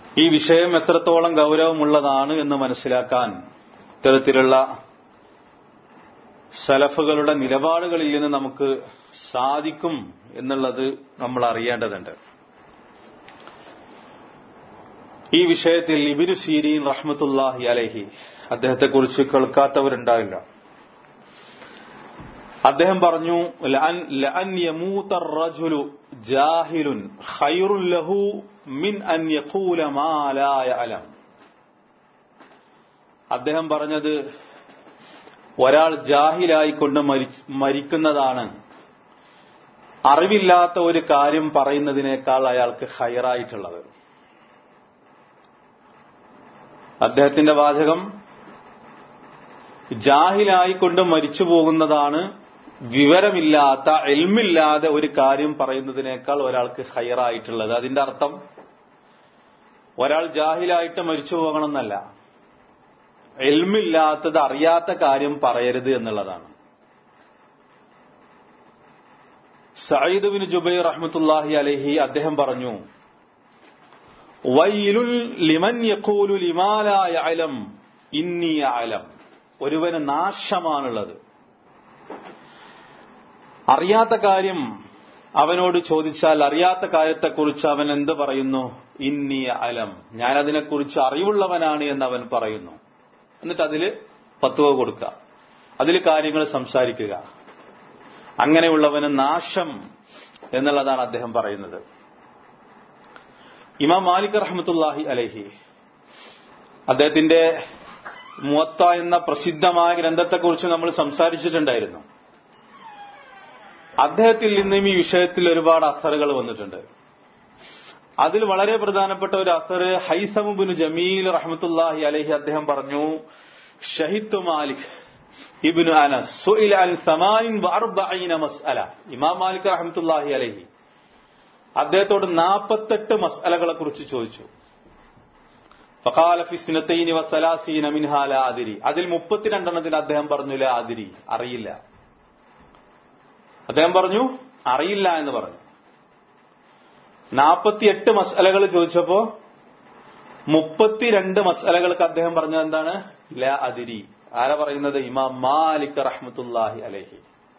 ഈ വിഷയം എത്രത്തോളം ഗൗരവമുള്ളതാണ് എന്ന് മനസ്സിലാക്കാൻ ഇത്തരത്തിലുള്ള സലഫുകളുടെ നിലപാടുകളിൽ നിന്ന് നമുക്ക് സാധിക്കും എന്നുള്ളത് നമ്മൾ അറിയേണ്ടതുണ്ട് ഈ വിഷയത്തിൽ ഇബിനു സീരീൻ റഹ്മത്തുല്ലാഹി അലഹി അദ്ദേഹത്തെക്കുറിച്ച് കേൾക്കാത്തവരുണ്ടാവില്ല അദ്ദേഹം പറഞ്ഞു "ലഅൻ- ലഅൻ യമൂത الرجل جاهل خير له من أن يقول ما لا يعلم അദ്ദേഹം പറഞ്ഞത് ഒരാൾ ജാഹിലായിക്കൊണ്ട് മരി- മരിക്കുന്നതാണ് അറിവില്ലാത്ത ഒരു കാര്യം പറയുന്നതിനേക്കാൾ അയാൾക്ക് ഹയറായിട്ടുള്ളത് അദ്ദേഹത്തിന്റെ വാചകം ജാഹിലായിക്കൊണ്ട് മരിച്ചു പോകുന്നതാണ് വിവരമില്ലാത്ത എൽമില്ലാതെ ഒരു കാര്യം പറയുന്നതിനേക്കാൾ ഒരാൾക്ക് ഹയറായിട്ടുള്ളത് അതിന്റെ അർത്ഥം ഒരാൾ ജാഹിലായിട്ട് മരിച്ചു പോകണമെന്നല്ല എൽമില്ലാത്തത് അറിയാത്ത കാര്യം പറയരുത് എന്നുള്ളതാണ് സയ്യിദ് ബിൻ ജുബൈർ റഹ്മത്തുല്ലാഹി അലഹി അദ്ദേഹം പറഞ്ഞു വൈലുൽ ലിമൻ യഖൂലു ലിമാല യഅലം ഇന്നി അലം ഒരുവന് നാശമാണുള്ളത് അറിയാത്ത കാര്യം അവനോട് ചോദിച്ചാൽ അറിയാത്ത കാര്യത്തെക്കുറിച്ച് അവൻ എന്ത് പറയുന്നു ഇന്നി അലം ഞാൻ അതിനെക്കുറിച്ച് അറിവുള്ളവനാണ് എന്ന് അവൻ പറയുന്നു എന്നിട്ട് അതിൽ പത്തുവ കൊടുക്കുക അതിൽ കാര്യങ്ങൾ സംസാരിക്കുക അങ്ങനെയുള്ളവന് നാശം എന്നുള്ളതാണ് അദ്ദേഹം പറയുന്നത് ഇമാം മാലിക് റഹ്മത്തുല്ലാഹി അലഹി അദ്ദേഹത്തിന്റെ മുവത്ത എന്ന പ്രസിദ്ധമായ ഗ്രന്ഥത്തെക്കുറിച്ച് നമ്മൾ സംസാരിച്ചിട്ടുണ്ടായിരുന്നു അദ്ദേഹത്തിൽ നിന്നും ഈ വിഷയത്തിൽ ഒരുപാട് അസറുകൾ വന്നിട്ടുണ്ട് അതിൽ വളരെ പ്രധാനപ്പെട്ട ഒരു അസർ ഹൈസമുബിന് ജമീൽ റഹ്മത്തുല്ലാഹി അലഹി അദ്ദേഹം പറഞ്ഞു ഷഹിദ് മാലിക് ഇബ്നു അനസ് സുഇല അൻ സമാനിൻ വഅർബഈന മസ്അല ഇമാം മാലിക് റഹ്മത്തുല്ലാഹി അലൈഹി അദ്ദേഹത്തോട് നാൽപ്പത്തെട്ട് മസ്അലകളെ കുറിച്ച് ചോദിച്ചു ഫഖാല ഫി സിനത്തൈനി വസലാസീന മിൻഹാ ലാ അദിരി അതിൽ മുപ്പത്തിരണ്ടെണ്ണത്തിന് അദ്ദേഹം പറഞ്ഞു ലാ അദിരി അറിയില്ല അദ്ദേഹം പറഞ്ഞു അറിയില്ല എന്ന് പറഞ്ഞു നാൽപ്പത്തിയെട്ട് മസ്അലകൾ ചോദിച്ചപ്പോ മുപ്പത്തിരണ്ട് മസ്അലകൾക്ക് അദ്ദേഹം പറഞ്ഞത് എന്താണ് ലാ അദിരി ആരാ പറയുന്നത് ഇമാം മാലിക് റഹ്മത്തുല്ലാഹി അലൈഹി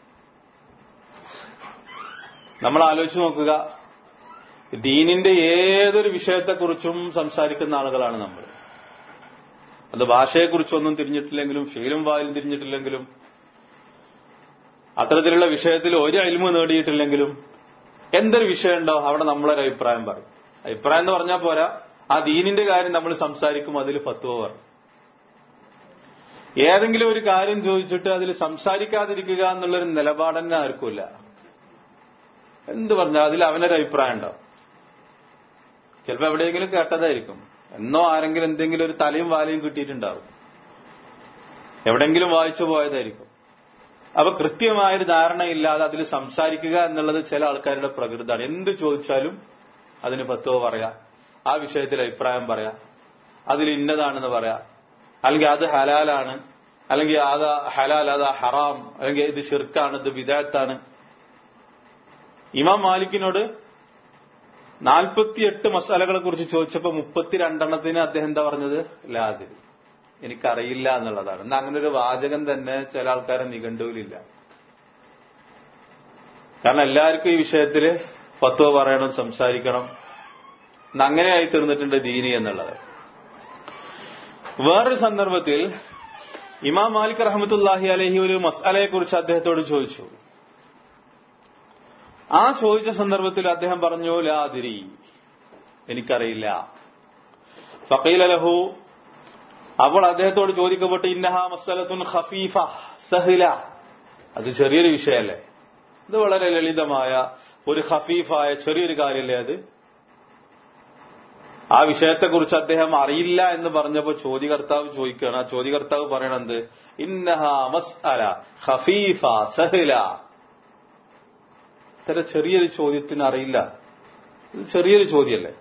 നമ്മൾ ആലോചിച്ച് നോക്കുക ദീനിന്റെ ഏതൊരു വിഷയത്തെക്കുറിച്ചും സംസാരിക്കുന്ന ആളുകളാണ് നമ്മൾ അത് ഭാഷയെക്കുറിച്ചൊന്നും തിരിഞ്ഞിട്ടില്ലെങ്കിലും ഫീലും വായിലും തിരിഞ്ഞിട്ടില്ലെങ്കിലും അത്തരത്തിലുള്ള വിഷയത്തിൽ ഒരു അൽമ നേടിയിട്ടില്ലെങ്കിലും എന്തൊരു വിഷയമുണ്ടോ അവിടെ നമ്മളൊരു അഭിപ്രായം പറയും അഭിപ്രായം എന്ന് പറഞ്ഞാൽ പോരാ ആ ദീനിന്റെ കാര്യം നമ്മൾ സംസാരിക്കും അതിൽ ഫത്വ പറയും ഏതെങ്കിലും ഒരു കാര്യം ചോദിച്ചിട്ട് അതിൽ സംസാരിക്കാതിരിക്കുക എന്നുള്ളൊരു നിലപാട് തന്നെ ആർക്കുമില്ല എന്ത് പറഞ്ഞാൽ അതിൽ അവനൊരു അഭിപ്രായം ഉണ്ടാവും ചിലപ്പോ എവിടെയെങ്കിലും കേട്ടതായിരിക്കും എന്നോ ആരെങ്കിലും എന്തെങ്കിലും ഒരു തലയും വാലയും കിട്ടിയിട്ടുണ്ടാവും എവിടെങ്കിലും വായിച്ചു പോയതായിരിക്കും അപ്പൊ കൃത്യമായൊരു ധാരണയില്ലാതെ അതിൽ സംസാരിക്കുക എന്നുള്ളത് ചില ആൾക്കാരുടെ പ്രകൃതമാണ് എന്ത് ചോദിച്ചാലും അതിന് പത്തോ പറയാ ആ വിഷയത്തിൽ അഭിപ്രായം പറയാ അതിൽ ഇന്നതാണെന്ന് പറയാ അല്ലെങ്കിൽ അത് ഹലാലാണ് അല്ലെങ്കിൽ അത് ഹലാൽ അത് ഹറാം അല്ലെങ്കിൽ ഇത് ഷിർക്കാണ് ഇത് വിദാത്താണ് ഇമാം മാലിക്കിനോട് നാൽപ്പത്തിയെട്ട് മസാലകളെ കുറിച്ച് ചോദിച്ചപ്പോൾ മുപ്പത്തിരണ്ടെണ്ണത്തിന് അദ്ദേഹം എന്താ പറഞ്ഞത് ലാതിരി എനിക്കറിയില്ല എന്നുള്ളതാണ് എന്നാ അങ്ങനെ ഒരു വാചകം തന്നെ ചില ആൾക്കാരെ നിഘണ്ടുവിലില്ല കാരണം എല്ലാവർക്കും ഈ വിഷയത്തിൽ പത്തോ പറയണം സംസാരിക്കണം എന്ന് അങ്ങനെയായി തീർന്നിട്ടുണ്ട് ദീനി എന്നുള്ളത് വേറൊരു സന്ദർഭത്തിൽ ഇമാം മാലിക് റഹമത്തുല്ലാഹി അലഹി ഒരു മസാലയെ കുറിച്ച് അദ്ദേഹത്തോട് ചോദിച്ചു ആ ചോദിച്ച സന്ദർഭത്തിൽ അദ്ദേഹം പറഞ്ഞു ലാതിരി എനിക്കറിയില്ല ഫക്കീൽ ലഹു അപ്പോൾ അദ്ദേഹത്തോട് ചോദിക്കപ്പെട്ട് ഇന്നഹ മസലത്തുൻ ഖഫീഫ സഹില അത് ചെറിയൊരു വിഷയമല്ലേ ഇത് വളരെ ലളിതമായ ഒരു ഖഫീഫായ ചെറിയൊരു കാര്യമല്ലേ അത് ആ വിഷയത്തെക്കുറിച്ച് അദ്ദേഹം അറിയില്ല എന്ന് പറഞ്ഞപ്പോ ചോദ്യകർത്താവ് ചോദിക്കുകയാണ് ആ ചോദ്യകർത്താവ് പറയണത് ഇന്നഹ മസ്അല ഖഫീഫ സഹില ഇത്തരം ചെറിയൊരു ചോദ്യത്തിന് അറിയില്ല ഇത് ചെറിയൊരു ചോദ്യമല്ലേ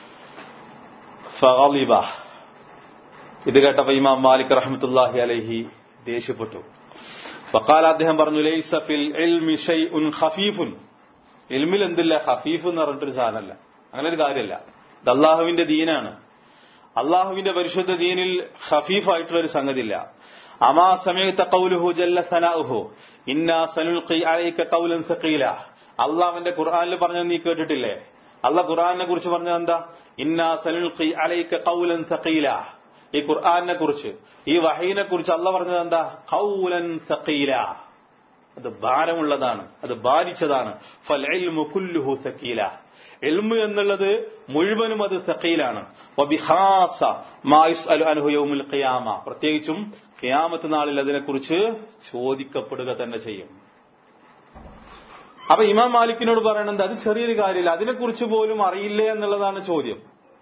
ഫഗളിബ ഇത് കേട്ടപ്പോ ഇമാം മാലിക് റഹ്മത്തുല്ലാഹി അലൈഹി ദേഷ്യപ്പെട്ടു വക്കാൽ അദ്ദേഹം പറഞ്ഞു ലൈസ ഫിൽ ഇൽമി ഷൈഉൻ ഖഫീഫുൻ ഇൽമിൽ എന്തില്ല ഖഫീഫ് എന്ന് പറഞ്ഞിട്ടൊരു സാധനമല്ല അങ്ങനെ ഒരു കാര്യമല്ല ഇത് അള്ളാഹുവിന്റെ ദീനാണ് അള്ളാഹുവിന്റെ പരിശുദ്ധ ദീനിൽ ഖഫീഫായിട്ടുള്ള ഒരു സംഗതിയില്ല അമാ സമയത്ത കൗലുഹു ജല്ല സനാഹു ഇന്നാ സനുൽഖി അലൈക കൗലൻ സഖീല അള്ളാഹുവിന്റെ ഖുർആനിൽ പറഞ്ഞത് നീ കേട്ടിട്ടില്ലേ അള്ളാഹ് ഖുർആനെ കുറിച്ച് പറഞ്ഞത് എന്താ ഇന്നാ സനുൽഖി അലൈക കൗലൻ സഖീല ഈ ഖുർആനെ കുറിച്ച് ഈ വഹീനെ കുറിച്ച് അള്ള പറഞ്ഞത് എന്താ കൗലൻ സഖീല അത് ഭാരമുള്ളതാണ് അത് ബാധിച്ചതാണ് ഫൽ ഇൽമു കുല്ലുഹു സക്കീല എൽമു എന്നുള്ളത് മുഴുവനും അത് സഖീലാണ് വബിഹാസ മാ യുസ്അലു അൻഹു യൗമുൽ ഖിയാമ പ്രത്യേകിച്ചും ഖിയാമത്ത് നാളിൽ അതിനെക്കുറിച്ച് ചോദിക്കപ്പെടുക തന്നെ ചെയ്യും അപ്പൊ ഇമാം മാലിക്കിനോട് പറയണത് അത് ചെറിയൊരു കാര്യമില്ല അതിനെക്കുറിച്ച് പോലും അറിയില്ലേ എന്നുള്ളതാണ് ചോദ്യം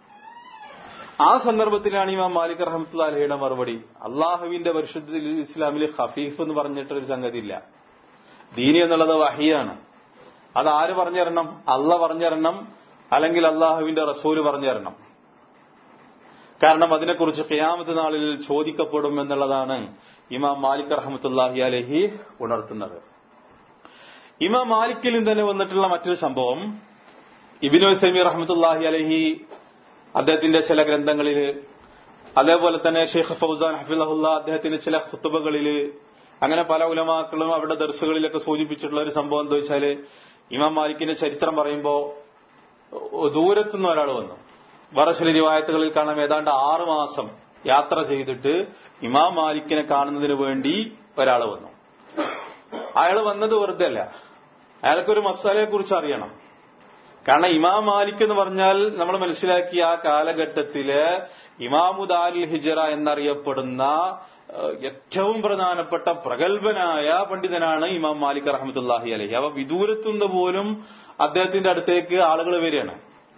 ആ സന്ദർഭത്തിലാണ് ഇമാം മാലിക് റഹമത്തുള്ള അലഹിയുടെ മറുപടി അള്ളാഹുവിന്റെ പരിശുദ്ധ ഇസ്ലാമിൽ ഹഫീഫ് എന്ന് പറഞ്ഞിട്ടൊരു സംഗതിയില്ല ദീനി എന്നുള്ളത് വഹിയാണ് അത് ആര് പറഞ്ഞു തരണം അല്ല പറഞ്ഞു തരണം അല്ലെങ്കിൽ അള്ളാഹുവിന്റെ റസൂല് പറഞ്ഞു തരണം കാരണം അതിനെക്കുറിച്ച് ഖിയാമത്ത് നാളിൽ ചോദിക്കപ്പെടും എന്നുള്ളതാണ് ഇമാം മാലിക് റഹമത്തുല്ലാഹി അലഹി ഉണർത്തുന്നത് ഇമാം മാലിക്കിൽ നിന്ന് തന്നെ വന്നിട്ടുള്ള മറ്റൊരു സംഭവം ഇബിനു സൈമി റഹമത്തുല്ലാഹി അലഹി അദ്ദേഹത്തിന്റെ ചില ഗ്രന്ഥങ്ങളിൽ അതേപോലെ തന്നെ ഷെയ്ഖ് ഫൗസാൻ ഹഫിലഹുല്ല അദ്ദേഹത്തിന്റെ ചില ഖുത്തുബകളിൽ അങ്ങനെ പല ഉലമാക്കളും അവരുടെ ദർസുകളിലൊക്കെ സൂചിപ്പിച്ചിട്ടുള്ള ഒരു സംഭവം എന്താ വെച്ചാല് ഇമാം മാലിക്കിന്റെ ചരിത്രം പറയുമ്പോ ദൂരത്തുനിന്ന് ഒരാൾ വന്നു വേറെ ചില റിവായത്തുകളിൽ കാണാം ഏതാണ്ട് ആറു മാസം യാത്ര ചെയ്തിട്ട് ഇമാം മാലിക്കിനെ കാണുന്നതിന് വേണ്ടി ഒരാൾ വന്നു അയാൾ വന്നത് വെറുതെ അല്ല അയാൾക്കൊരു മസാലയെ കുറിച്ച് അറിയണം കാരണം ഇമാം മാലിക് എന്ന് പറഞ്ഞാൽ നമ്മൾ മനസ്സിലാക്കിയ ആ കാലഘട്ടത്തില് ഇമാമുദാൽ ഹിജറ എന്നറിയപ്പെടുന്ന ഏറ്റവും പ്രധാനപ്പെട്ട പ്രഗത്ഭനായ പണ്ഡിതനാണ് ഇമാം മാലിക് റഹമത്തുല്ലാഹി അലഹി അവ വിദൂരത്തുനിന്ന് പോലും അദ്ദേഹത്തിന്റെ അടുത്തേക്ക് ആളുകൾ വരികയാണ്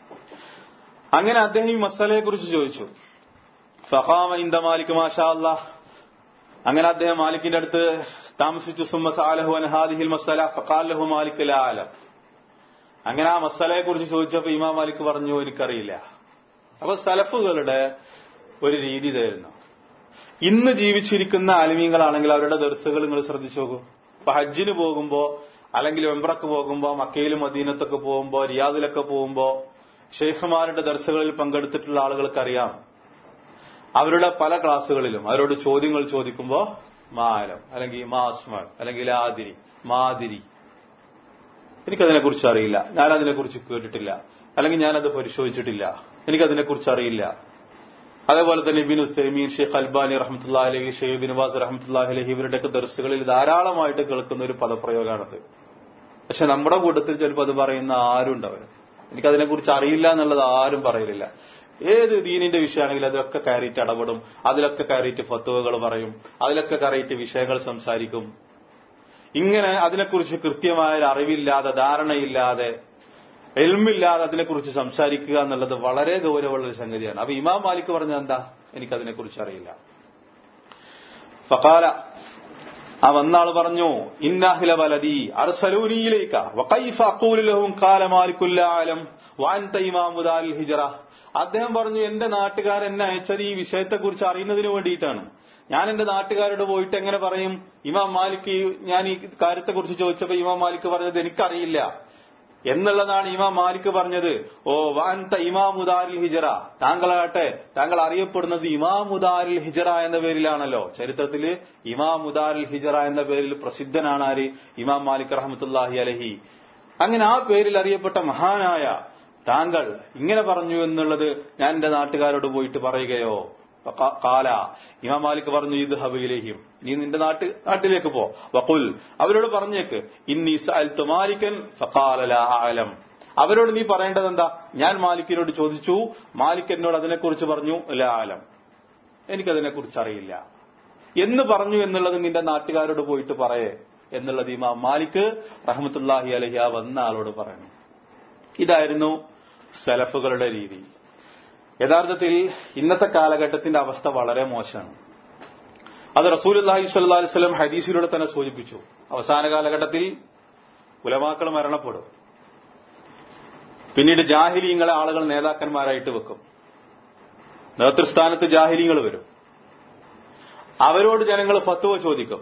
അങ്ങനെ അദ്ദേഹം ഈ മസാലയെ കുറിച്ച് ചോദിച്ചു ഫഹാമ ഇന്ദ മാലിക് മാഷാ അല്ലാഹ് അങ്ങനെ അദ്ദേഹം മാലിക്കിന്റെ അടുത്ത് താമസിച്ചു സുമ്മ സാലഹു അൻഹാദിഹിൽ മസല ഫഖാലഹു മാലിക് ആലം അങ്ങനെ ആ മസലയെ കുറിച്ച് ചോദിച്ചപ്പോ ഇമാം മാലിക് പറഞ്ഞു എനിക്കറിയില്ല അപ്പൊ സലഫുകളുടെ ഒരു രീതി ഇതായിരുന്നു ഇന്ന് ജീവിച്ചിരിക്കുന്ന അലിമീങ്ങളാണെങ്കിൽ അവരുടെ ദർസുകൾ നിങ്ങൾ ശ്രദ്ധിച്ചു നോക്കൂ ഇപ്പൊ ഹജ്ജിന് പോകുമ്പോ അല്ലെങ്കിൽ വെമ്പ്രക്ക് പോകുമ്പോ മക്കയിലും മദീനത്തൊക്കെ പോകുമ്പോ റിയാദിലൊക്കെ പോകുമ്പോ ഷെയ്ഖുമാരുടെ ദർസുകളിൽ പങ്കെടുത്തിട്ടുള്ള ആളുകൾക്കറിയാം അവരുടെ പല ക്ലാസ്സുകളിലും അവരോട് ചോദ്യങ്ങൾ ചോദിക്കുമ്പോ മാലം അല്ലെങ്കിൽ മാ അസ്മാൻ അല്ലെങ്കിൽ ആതിരി മാതിരി എനിക്കതിനെക്കുറിച്ച് അറിയില്ല ഞാൻ അതിനെക്കുറിച്ച് കേട്ടിട്ടില്ല അല്ലെങ്കിൽ ഞാനത് പരിശോധിച്ചിട്ടില്ല എനിക്കതിനെക്കുറിച്ച് അറിയില്ല അതേപോലെ തന്നെ ഇബിൻ ഉസ്തൈമീൻ ഷെയ്ഖ് അൽബാനി റഹ്മത്തുള്ള അലഹി ഷെയ്ഖ് ബിൻവാസ് റഹ്മത്തുള്ള അലഹി ഇവരുടെയൊക്കെ ദർസുകളിൽ ധാരാളമായിട്ട് കേൾക്കുന്ന ഒരു പദപ്രയോഗമാണത് പക്ഷെ നമ്മുടെ കൂട്ടത്തിൽ ചിലപ്പോൾ അത് പറയുന്ന ആരും ഉണ്ടാവില്ല എനിക്കതിനെക്കുറിച്ച് അറിയില്ല എന്നുള്ളത് ആരും പറയലില്ല ഏത് ദീനിന്റെ വിഷയമാണെങ്കിലും അതിലൊക്കെ കയറിയിട്ട് ഇടപെടും അതിലൊക്കെ കയറിയിട്ട് ഫത്തുവകൾ പറയും അതിലൊക്കെ കയറിയിട്ട് വിഷയങ്ങൾ സംസാരിക്കും ഇങ്ങനെ അതിനെക്കുറിച്ച് കൃത്യമായ ഒരു അറിവില്ലാതെ ധാരണയില്ലാതെ എൽമില്ലാതെ അതിനെക്കുറിച്ച് സംസാരിക്കുക എന്നുള്ളത് വളരെ ഗൗരവമുള്ള ഒരു സംഗതിയാണ് അപ്പൊ ഇമാം മാലിക് പറഞ്ഞത് എന്താ എനിക്കതിനെക്കുറിച്ച് അറിയില്ല ഫക്കാല ആ വന്നാൾ പറഞ്ഞു ഇന്നാഹില വലതി അർസലൂനിയിലേക്ക വഖൈഫ അഖൂലു ലഹും ഖാല മാലിക്കുല്ല ആലം വഅൻത ഇമാമുദാൽ ഹിജറ അദ്ദേഹം പറഞ്ഞു എന്റെ നാട്ടുകാരൻ എന്നെ അയച്ചത് ഈ വിഷയത്തെക്കുറിച്ച് അറിയുന്നതിന് വേണ്ടിയിട്ടാണ് ഞാൻ എന്റെ നാട്ടുകാരോട് പോയിട്ട് എങ്ങനെ പറയും ഇമാം മാലിക് ഞാൻ ഈ കാര്യത്തെക്കുറിച്ച് ചോദിച്ചപ്പോ ഇമാം മാലിക് പറഞ്ഞത് എനിക്കറിയില്ല എന്നുള്ളതാണ് ഇമാം മാലിക് പറഞ്ഞത് ഓ വാൻത ഇമാമുദാരിൽ ഹിജറ താങ്കളാട്ടെ താങ്കൾ അറിയപ്പെടുന്നത് ഇമാമുദാരിൽ ഹിജറ എന്ന പേരിലാണല്ലോ ചരിത്രത്തിൽ ഇമാമുദാരിൽ ഹിജറ എന്ന പേരിൽ പ്രസിദ്ധനാണ് ആര് ഇമാം മാലിക് റഹമത്തുല്ലാഹി അലഹി അങ്ങനെ ആ പേരിൽ അറിയപ്പെട്ട മഹാനായ താങ്കൾ ഇങ്ങനെ പറഞ്ഞു എന്നുള്ളത് ഞാൻ എന്റെ നാട്ടുകാരോട് പോയിട്ട് പറയുകയോ കാല ഇമാം മാലിക് പറഞ്ഞു ഇത് ഹബയിലേഹിം നീ നിന്റെ നാട്ട് നാട്ടിലേക്ക് പോ വക്കുൽ അവരോട് പറഞ്ഞേക്ക് ഇന്നി സഅൽതു മാലിക്കൻ ഫഖാല ആലം അവരോട് നീ പറയേണ്ടത് എന്താ ഞാൻ മാലിക്കിനോട് ചോദിച്ചു മാലിക് എന്നോട് അതിനെക്കുറിച്ച് പറഞ്ഞു ലാ ആലം എനിക്കതിനെക്കുറിച്ച് അറിയില്ല എന്ന് പറഞ്ഞു എന്നുള്ളത് നിന്റെ നാട്ടുകാരോട് പോയിട്ട് പറയേ എന്നുള്ളത് ഇമാം മാലിക് റഹമത്തുല്ലാഹി അലഹി ആ വന്ന ആളോട് പറയണം ഇതായിരുന്നു സലഫുകളുടെ രീതി യഥാർത്ഥത്തിൽ ഇന്നത്തെ കാലഘട്ടത്തിന്റെ അവസ്ഥ വളരെ മോശമാണ് അത് റസൂൽ അള്ളാഹി സ്വല്ലാ വസ്ലം ഹദീസിലൂടെ തന്നെ സൂചിപ്പിച്ചു അവസാന കാലഘട്ടത്തിൽ ഉലമാക്കൾ മരണപ്പെടും പിന്നീട് ജാഹിലീങ്ങളെ ആളുകൾ നേതാക്കന്മാരായിട്ട് വെക്കും നേതൃസ്ഥാനത്ത് ജാഹിലീങ്ങൾ വരും അവരോട് ജനങ്ങൾ ഫത്തുവ ചോദിക്കും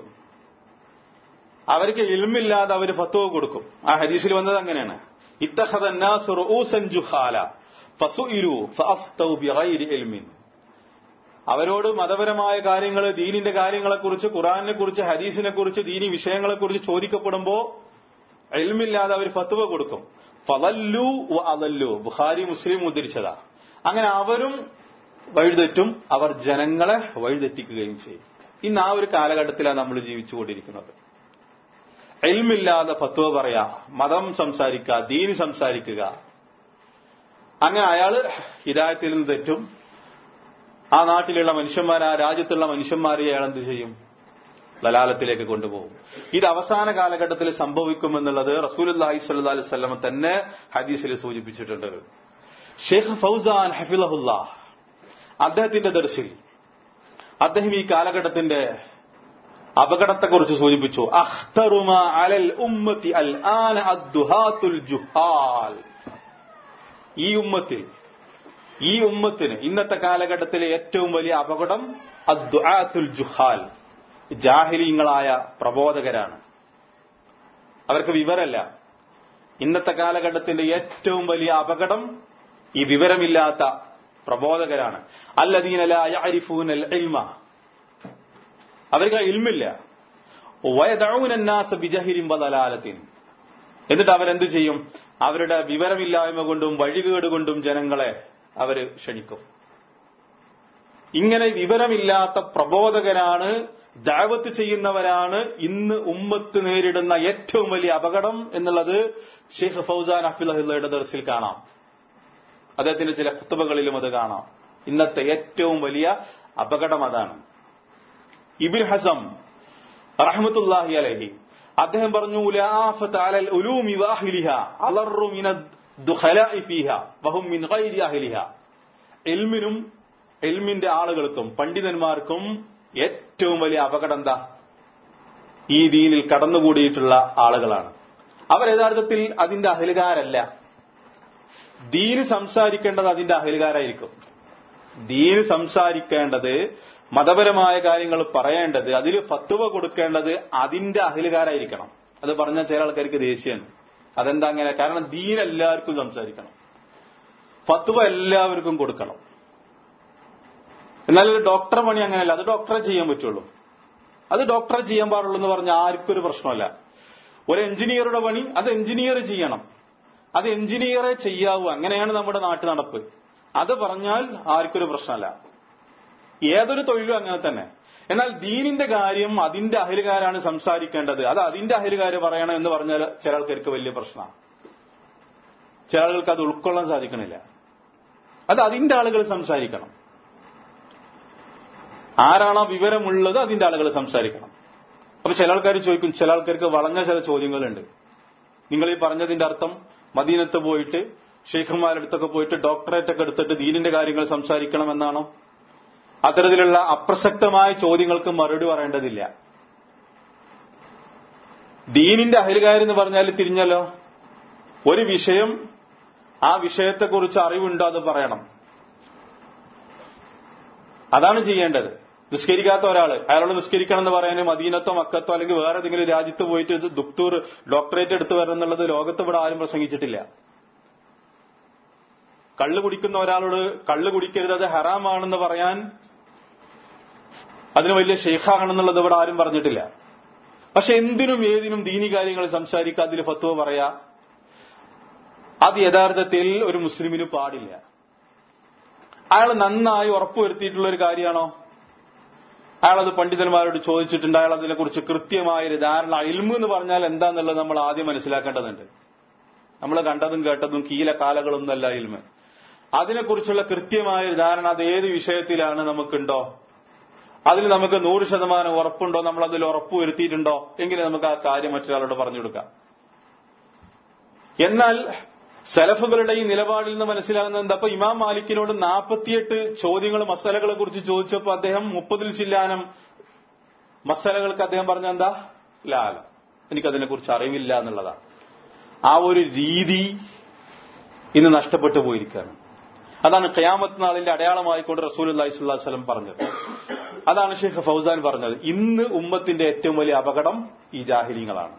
അവർക്ക് ഇൽമില്ലാതെ അവർ ഫത്തുവ കൊടുക്കും ആ ഹദീസിൽ വന്നത് അങ്ങനെയാണ് ഇത്തഹദ ജുഹാല ഫസുഇലു ഫഅഫ്തൗ ബിഗൈരി ഇൽമിൻ അവരോട് മതപരമായ കാര്യങ്ങൾ ദീനിന്റെ കാര്യങ്ങളെക്കുറിച്ച് ഖുറാനെ കുറിച്ച് ഹദീസിനെ കുറിച്ച് ദീനി വിഷയങ്ങളെക്കുറിച്ച് ചോദിക്കപ്പെടുമ്പോ എൽമില്ലാതെ അവർ ഫത്വ കൊടുക്കും ഫലല്ലു അതല്ലു ബുഖാരി മുസ്ലിം ഉദ്ധരിച്ചതാ അങ്ങനെ അവരും വഴിതെറ്റും അവർ ജനങ്ങളെ വഴിതെറ്റിക്കുകയും ചെയ്യും ഇന്ന് ആ ഒരു കാലഘട്ടത്തിലാണ് നമ്മൾ ജീവിച്ചുകൊണ്ടിരിക്കുന്നത് എൽമില്ലാതെ ഫത്വ പറയാ മതം സംസാരിക്കുക ദീനി സംസാരിക്കുക അങ്ങനെ അയാള് ഹിദായത്തിൽ നിന്ന് തെറ്റും ആ നാട്ടിലുള്ള മനുഷ്യന്മാർ ആ രാജ്യത്തുള്ള മനുഷ്യന്മാരെ അയാൾ എന്ത് ചെയ്യും ലലാലത്തിലേക്ക് കൊണ്ടുപോകും ഇത് അവസാന കാലഘട്ടത്തിൽ സംഭവിക്കുമെന്നുള്ളത് റസൂൽ അലൈഹി സ്വല്ലാ അലൈവല്ലം തന്നെ ഹദീസിൽ സൂചിപ്പിച്ചിട്ടുണ്ട് ഷെയ്ഖ് ഫൗസാൻ ഹഫിലഹുല്ല അദ്ദേഹത്തിന്റെ ദർശിൽ അദ്ദേഹം ഈ കാലഘട്ടത്തിന്റെ അപകടത്തെക്കുറിച്ച് സൂചിപ്പിച്ചു അഖ്തറുമ അലൽ ഉമ്മത്തി അൽ ആന അദ്ദുഹാത്തുൽ ജുഹാൽ ഈ ഉമ്മത്തിൽ ഈ ഉമ്മത്തിന് ഇന്നത്തെ കാലഘട്ടത്തിലെ ഏറ്റവും വലിയ അപകടം അദ്ദുആത്തുൽ ജുഹാൽ ജാഹിലീങ്ങളായ പ്രബോധകരാണ് അവർക്ക് വിവരല്ല ഇന്നത്തെ കാലഘട്ടത്തിന്റെ ഏറ്റവും വലിയ അപകടം ഈ വിവരമില്ലാത്ത പ്രബോധകരാണ് അല്ലദീനല യഅരിഫൂനൽ ഇൽമ അവർക്ക് ഇൽമില്ല വയദഊനന്നാസ ബിജഹിരിൻ വദലാലത്തിൻ എന്നിട്ട് അവരെന്ത് ചെയ്യും അവരുടെ വിവരമില്ലായ്മ കൊണ്ടും വഴികേട് കൊണ്ടും ജനങ്ങളെ അവര് ക്ഷണിക്കും ഇങ്ങനെ വിവരമില്ലാത്ത പ്രബോധകരാണ് ദാവത്ത് ചെയ്യുന്നവരാണ് ഇന്ന് ഉമ്മത്ത് നേരിടുന്ന ഏറ്റവും വലിയ അപകടം എന്നുള്ളത് ഷെയ്ഖ് ഫൗസാൻ അഫിലഹുല്ലയുടെ ദർസിൽ കാണാം അദ്ദേഹത്തിന്റെ ചില കുത്തുബകളിലും അത് കാണാം ഇന്നത്തെ ഏറ്റവും വലിയ അപകടം അതാണ് ഇബിൻ ഹസം റഹ്മത്തുല്ലാഹി അലഹി അദ്ദേഹം പറഞ്ഞു ലാഫത്ത് അലൽ ഉലൂമി വാഹിലിഹ അലറു മിന ദുഖലാഇ ഫീഹ വഹും മിൻ ഗൈരി അഹ്ലിഹ ഇൽമിനും ഇൽമിന്റെ ആളുകൾക്കും പണ്ഡിതന്മാർക്കും ഏറ്റവും വലിയ അപകടം എന്താ ഈ ദീനിൽ കടന്നുകൂടിയിട്ടുള്ള ആളുകളാണ് അവർ യഥാർത്ഥത്തിൽ അതിന്റെ അഹലുകാരല്ല ദീന് സംസാരിക്കേണ്ടത് അതിന്റെ അഹലുകാരായിരിക്കും ദീന് സംസാരിക്കേണ്ടത് മതപരമായ കാര്യങ്ങൾ പറയേണ്ടത് അതിൽ ഫത്തുവ കൊടുക്കേണ്ടത് അതിന്റെ അഹിലുകാരായിരിക്കണം അത് പറഞ്ഞാൽ ചില ആൾക്കാർക്ക് ദേഷ്യമാണ് അതെന്താ അങ്ങനെ കാരണം ദീൻ എല്ലാവർക്കും സംസാരിക്കണം ഫത്തുവ എല്ലാവർക്കും കൊടുക്കണം എന്നാൽ ഒരു ഡോക്ടർ പണി അങ്ങനെയല്ല അത് ഡോക്ടറെ ചെയ്യാൻ പറ്റുള്ളൂ അത് ഡോക്ടറെ ചെയ്യാൻ പാടുള്ളൂ എന്ന് പറഞ്ഞാൽ ആർക്കും ഒരു പ്രശ്നമല്ല ഒരു എഞ്ചിനീയറുടെ പണി അത് എഞ്ചിനീയർ ചെയ്യണം അത് എഞ്ചിനീയറെ ചെയ്യാവൂ അങ്ങനെയാണ് നമ്മുടെ നാട്ടു നടപ്പ് അത് പറഞ്ഞാൽ ആർക്കൊരു പ്രശ്നമല്ല ഏതൊരു തൊഴിലും അങ്ങനെ തന്നെ എന്നാൽ ദീനിന്റെ കാര്യം അതിന്റെ അഹിലുകാരാണ് സംസാരിക്കേണ്ടത് അത് അതിന്റെ അഹിലുകാര് പറയണം എന്ന് പറഞ്ഞാൽ ചില ആൾക്കാർക്ക് വലിയ പ്രശ്നമാണ് ചില ആളുകൾക്ക് അത് ഉൾക്കൊള്ളാൻ സാധിക്കണില്ല അത് അതിന്റെ ആളുകൾ സംസാരിക്കണം ആരാണോ വിവരമുള്ളത് അതിന്റെ ആളുകൾ സംസാരിക്കണം അപ്പൊ ചില ആൾക്കാർ ചോദിക്കും ചില ആൾക്കാർക്ക് വളഞ്ഞ ചില ചോദ്യങ്ങളുണ്ട് നിങ്ങൾ ഈ പറഞ്ഞതിന്റെ അർത്ഥം മദീനത്ത് പോയിട്ട് ഷെയ്ഖുമാരുടെ അടുത്തൊക്കെ പോയിട്ട് ഡോക്ടറേറ്റ് ഒക്കെ എടുത്തിട്ട് ദീനിന്റെ കാര്യങ്ങൾ സംസാരിക്കണം എന്നാണോ അത്തരത്തിലുള്ള അപ്രസക്തമായ ചോദ്യങ്ങൾക്ക് മറുപടി പറയേണ്ടതില്ല ദീനിന്റെ അഹലുകാരെന്ന് പറഞ്ഞാൽ തിരിഞ്ഞല്ലോ ഒരു വിഷയം ആ വിഷയത്തെക്കുറിച്ച് അറിവുണ്ടോ അത് പറയണം അതാണ് ചെയ്യേണ്ടത് നിസ്കരിക്കാത്ത ഒരാള് അയാളോട് നിസ്കരിക്കണം എന്ന് പറയാനും മദീനത്തോ മക്കത്തോ അല്ലെങ്കിൽ വേറെ ഏതെങ്കിലും രാജ്യത്ത് പോയിട്ട് ഇത് ദുക്തൂർ ഡോക്ടറേറ്റ് എടുത്തു വരണം എന്നുള്ളത് ലോകത്ത് ഇവിടെ ആരും പ്രസംഗിച്ചിട്ടില്ല കള്ള് കുടിക്കുന്ന ഒരാളോട് കള്ള് കുടിക്കരുത് അത് ഹറാമാണെന്ന് പറയാൻ അതിന് വലിയ ഷെയ്ഖാണെന്നുള്ളത് ഇവിടെ ആരും പറഞ്ഞിട്ടില്ല പക്ഷെ എന്തിനും ഏതിനും ദീനി കാര്യങ്ങൾ സംസാരിക്കുക അതിൽ ഫത്വ പറയാ അത് യഥാർത്ഥത്തിൽ ഒരു മുസ്ലിമിന് പാടില്ല അയാൾ നന്നായി ഉറപ്പുവരുത്തിയിട്ടുള്ള ഒരു കാര്യമാണോ അയാളത് പണ്ഡിതന്മാരോട് ചോദിച്ചിട്ടുണ്ട് അയാൾ അതിനെക്കുറിച്ച് കൃത്യമായ ഒരു ധാരണ ഇൽമു എന്ന് പറഞ്ഞാൽ എന്താന്നുള്ളത് നമ്മൾ ആദ്യം മനസ്സിലാക്കേണ്ടതുണ്ട് നമ്മൾ കണ്ടതും കേട്ടതും കീല കാലകളൊന്നല്ല ഇൽമ് അതിനെക്കുറിച്ചുള്ള കൃത്യമായ ഒരു ധാരണ അത് ഏത് വിഷയത്തിലാണ് നമുക്കുണ്ടോ അതിൽ നമുക്ക് നൂറ് ശതമാനം ഉറപ്പുണ്ടോ നമ്മൾ അതിൽ ഉറപ്പ് വരുത്തിയിട്ടുണ്ടോ എങ്കിൽ നമുക്ക് ആ കാര്യം മറ്റൊരാളോട് പറഞ്ഞു കൊടുക്കാം എന്നാൽ സലഫുകളുടെ ഈ നിലപാടിൽ നിന്ന് മനസ്സിലാകുന്നത് എന്താ അപ്പൊ ഇമാം മാലിക്കിനോട് നാൽപ്പത്തിയെട്ട് ചോദ്യങ്ങൾ മസാലകളെ കുറിച്ച് ചോദിച്ചപ്പോൾ അദ്ദേഹം മുപ്പതിൽ ചില്ലാനം മസാലകൾക്ക് അദ്ദേഹം പറഞ്ഞ എന്താ ലാല എനിക്കതിനെ കുറിച്ച് അറിവില്ല എന്നുള്ളതാണ് ആ ഒരു രീതി ഇന്ന് നഷ്ടപ്പെട്ടു പോയിരിക്കുകയാണ് അതാണ് ഖയാമത്ത് നാളിന്റെ അടയാളമായിക്കൊണ്ട് റസൂൽ അള്ളാഹി സ്വല്ലം പറഞ്ഞത് അതാണ് ഷെയ്ഖ് ഫൗസാൻ പറഞ്ഞത് ഇന്ന് ഉമ്മത്തിന്റെ ഏറ്റവും വലിയ അപകടം ഈ ജാഹിലീങ്ങളാണ്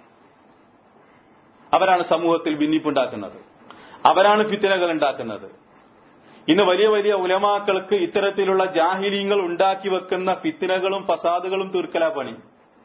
അവരാണ് സമൂഹത്തിൽ ഭിന്നിപ്പുണ്ടാക്കുന്നത് അവരാണ് ഫിത്തനകൾ ഉണ്ടാക്കുന്നത് ഇന്ന് വലിയ വലിയ ഉലമാക്കൾക്ക് ഇത്തരത്തിലുള്ള ജാഹിലീങ്ങൾ ഉണ്ടാക്കി വെക്കുന്ന ഫിത്തിനകളും ഫസാദുകളും തീർക്കലാ പണി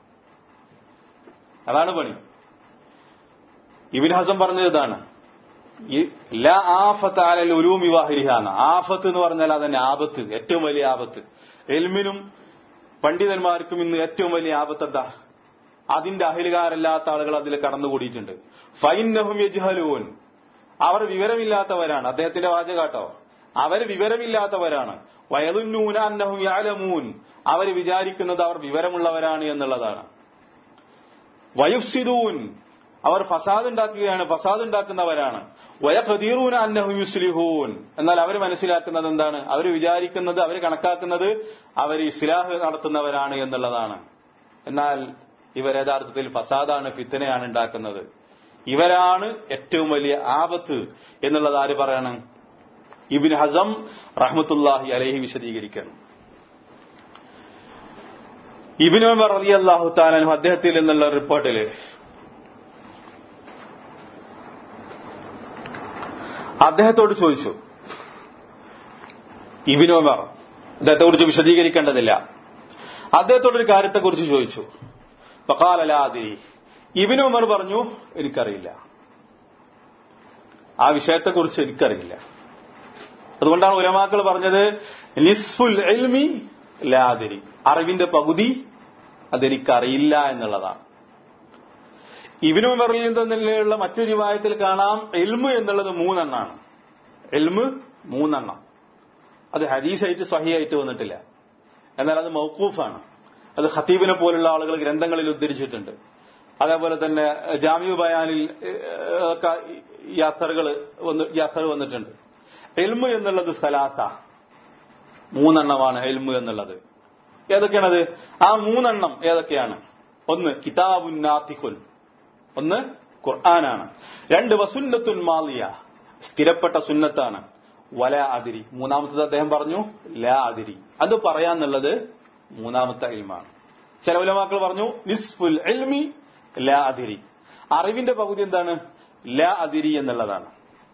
അതാണ് പണി ഇബിൻ ഹസം പറഞ്ഞത് ഇതാണ് ഈ ലാ ആഫത്ത് അലൽ ഉലൂം വിവാഹിരിഹാന്ന് ആഫത്ത് എന്ന് പറഞ്ഞാൽ അതന്നെ ആപത്ത് ഏറ്റവും വലിയ ആപത്ത് എൽമിനും പണ്ഡിതന്മാർക്കും ഇന്ന് ഏറ്റവും വലിയ ആപത്ത് എന്താ അതിന്റെ അഹിലുകാരല്ലാത്ത ആളുകൾ അതിൽ കടന്നുകൂടിയിട്ടുണ്ട് ഫൈനഹും യജ്ഹലൂൻ അവർ വിവരമില്ലാത്തവരാണ് അദ്ദേഹത്തിന്റെ വാചകാട്ടോ അവർ വിവരമില്ലാത്തവരാണ് വയലുന്നൂന അന്നഹും യാലമൂൻ അവർ വിചാരിക്കുന്നത് അവർ വിവരമുള്ളവരാണ് എന്നുള്ളതാണ് വയുഫ്സിദൂൻ അവർ ഫസാദ് ഉണ്ടാക്കുകയാണ് ഫസാദ് ഉണ്ടാക്കുന്നവരാണ് വയഖദീറൂന അന്നഹു യുസ്ലിഹൂൻ എന്നാൽ അവർ മനസ്സിലാക്കുന്നത് എന്താണ് അവർ വിചാരിക്കുന്നത് അവർ കണക്കാക്കുന്നത് അവർ ഇസ്ലാഹ് നടത്തുന്നവരാണ് എന്നുള്ളതാണ് എന്നാൽ ഇവർ യഥാർത്ഥത്തിൽ ഫസാദാണ് ഫിത്തനയാണ് ഉണ്ടാക്കുന്നത് ഇവരാണ് ഏറ്റവും വലിയ ആപത്ത് എന്നുള്ളത് ആര് പറയാണ് ഇബിൻ ഹസം റഹ്മത്തുല്ലാഹി അലഹി വിശദീകരിക്കണം ഇബിൻ ഉമർ റതി അള്ളാഹു താലു അദ്ദേഹത്തിൽ നിന്നുള്ള റിപ്പോർട്ടില് അദ്ദേഹത്തോട് ചോദിച്ചു ഇബിൻ ഉമർ അദ്ദേഹത്തെ കുറിച്ച് വിശദീകരിക്കേണ്ടതില്ല അദ്ദേഹത്തോടൊരു കാര്യത്തെക്കുറിച്ച് ചോദിച്ചു പക്കാലലാതിരി ഇബിൻ ഉമർ പറഞ്ഞു എനിക്കറിയില്ല ആ വിഷയത്തെക്കുറിച്ച് എനിക്കറിയില്ല അതുകൊണ്ടാണ് ഉലമാക്കൾ പറഞ്ഞത് നിസ്ഫുൽ എൽമി ലാതിരി അറിവിന്റെ പകുതി അതെനിക്കറിയില്ല എന്നുള്ളതാണ് ഇബിനു ഉമറിൽ നിന്നുള്ള മറ്റൊരു വിവാഹത്തിൽ കാണാം എൽമ് എന്നുള്ളത് മൂന്നെണ്ണാണ് എൽമ് മൂന്നെണ്ണം അത് ഹദീസായിട്ട് സഹിയായിട്ട് വന്നിട്ടില്ല എന്നാൽ അത് മൗക്കൂഫാണ് അത് ഖത്തീബിനെ പോലുള്ള ആളുകൾ ഗ്രന്ഥങ്ങളിൽ ഉദ്ധരിച്ചിട്ടുണ്ട് അതേപോലെ തന്നെ ജാമ്യു ബയാനിൽ ഒക്കെ യാത്രകൾ യാത്ര വന്നിട്ടുണ്ട് എൽമു എന്നുള്ളത് സലാസ മൂന്നെണ്ണമാണ് എൽമു എന്നുള്ളത് ഏതൊക്കെയാണത് ആ മൂന്നെണ്ണം ഏതൊക്കെയാണ് ഒന്ന് കിതാബുൻ നാത്തിഖുൻ ഒന്ന് ഖുർആനാണ് രണ്ട് വസുന്നത്തുൻ മാലിയ സ്ഥിരപ്പെട്ട സുന്നത്താണ് വല അതിരി മൂന്നാമത്തത് അദ്ദേഹം പറഞ്ഞു ല അതിരി അത് പറയാന്നുള്ളത് മൂന്നാമത്തെ ഇൽമാണ് ചില ഉലമാക്കൾ പറഞ്ഞു നിസ്ഫുൽ എൽമി ല അതിരി അറിവിന്റെ പകുതി എന്താണ് ല അതിരി എന്നുള്ളതാണ്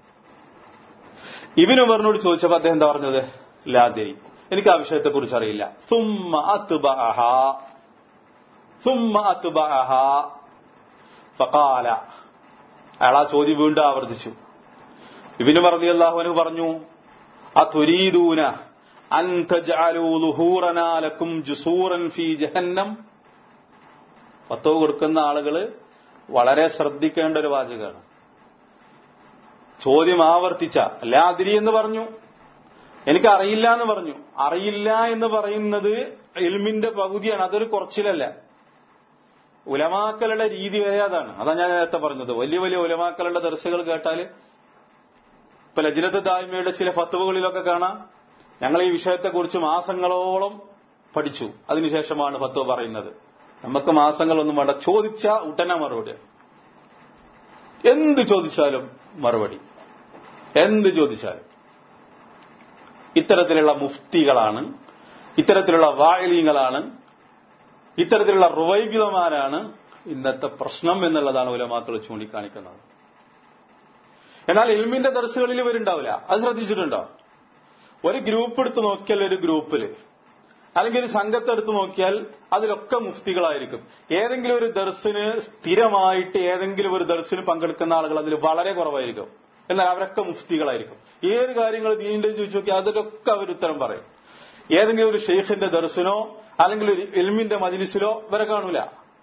ഇബിൻ ഉമറിനോട് ചോദിച്ചപ്പോ അദ്ദേഹം എന്താ പറഞ്ഞത് ലാതിരി എനിക്ക് ആ വിഷയത്തെ കുറിച്ച് അറിയില്ല സുമ്മ അത്ബഅഹ സുമ്മ അത്ബഅഹ ഫഖാല അയാൾ ആ ചോദ്യം വീണ്ടും ആവർത്തിച്ചു ഇബിന് റളിയല്ലാഹു പറഞ്ഞു അതുരീദൂന അൻ തജ്അലൂ ളുഹൂറനാ ലക്കും ജുസൂറൻ ഫീ ജഹന്നം ഫത്വ കൊടുക്കുന്ന ആളുകൾ വളരെ ശ്രദ്ധിക്കേണ്ട ഒരു വാചകമാണ് ചോദ്യം ആവർത്തിച്ച ലാതിരി എന്ന് പറഞ്ഞു എനിക്ക് അറിയില്ല എന്ന് പറഞ്ഞു അറിയില്ല എന്ന് പറയുന്നത് ഇൽമിന്റെ പകുതിയാണ് അതൊരു കുറച്ചിലല്ല ഉലമാക്കളുടെ രീതി വരെ അതാണ് അതാ ഞാൻ നേരത്തെ പറഞ്ഞത് വലിയ വലിയ ഉലമാക്കളുടെ ദർശകൾ കേട്ടാല് ഇപ്പൊ ലജ്നത്ത് തായ്മയുടെ ചില ഫത്തുവകളിലൊക്കെ കാണാം ഞങ്ങൾ ഈ വിഷയത്തെക്കുറിച്ച് മാസങ്ങളോളം പഠിച്ചു അതിനുശേഷമാണ് ഫത്തുവ പറയുന്നത് നമുക്ക് മാസങ്ങളൊന്നും വേണ്ട ചോദിച്ച ഉടനെ മറുപടി എന്ത് ചോദിച്ചാലും മറുപടി എന്ത് ചോദിച്ചാലും ഇത്തരത്തിലുള്ള മുഫ്തികളാണ് ഇത്തരത്തിലുള്ള വായലീങ്ങളാണ് ഇത്തരത്തിലുള്ള റുവൈബിതമാരാണ് ഇന്നത്തെ പ്രശ്നം എന്നുള്ളതാണ് ഉലമാക്കൾ ചൂണ്ടിക്കാണിക്കുന്നത് എന്നാൽ ഇൽമിന്റെ ദർശകളിൽ ഇവരുണ്ടാവില്ല അത് ശ്രദ്ധിച്ചിട്ടുണ്ടോ ഒരു ഗ്രൂപ്പ് എടുത്ത് നോക്കിയാൽ ഒരു ഗ്രൂപ്പില് അല്ലെങ്കിൽ ഒരു സംഘത്തെ എടുത്ത് നോക്കിയാൽ അതിലൊക്കെ മുഫ്തികളായിരിക്കും ഏതെങ്കിലും ഒരു ദർശന് സ്ഥിരമായിട്ട് ഏതെങ്കിലും ഒരു ദർശന് പങ്കെടുക്കുന്ന ആളുകൾ അതിൽ വളരെ കുറവായിരിക്കും എന്നാൽ അവരൊക്കെ മുഫ്തികളായിരിക്കും ഏത് കാര്യങ്ങൾ ദീനിന്റെ ചോദിച്ചു നോക്കിയാൽ അതിലൊക്കെ അവർ ഉത്തരം പറയും ഏതെങ്കിലും ഒരു ഷെയ്ഖിന്റെ ദർശനോ അല്ലെങ്കിൽ ഒരു എൽമിന്റെ മജിലിസിലോ ഇവരെ കാണൂല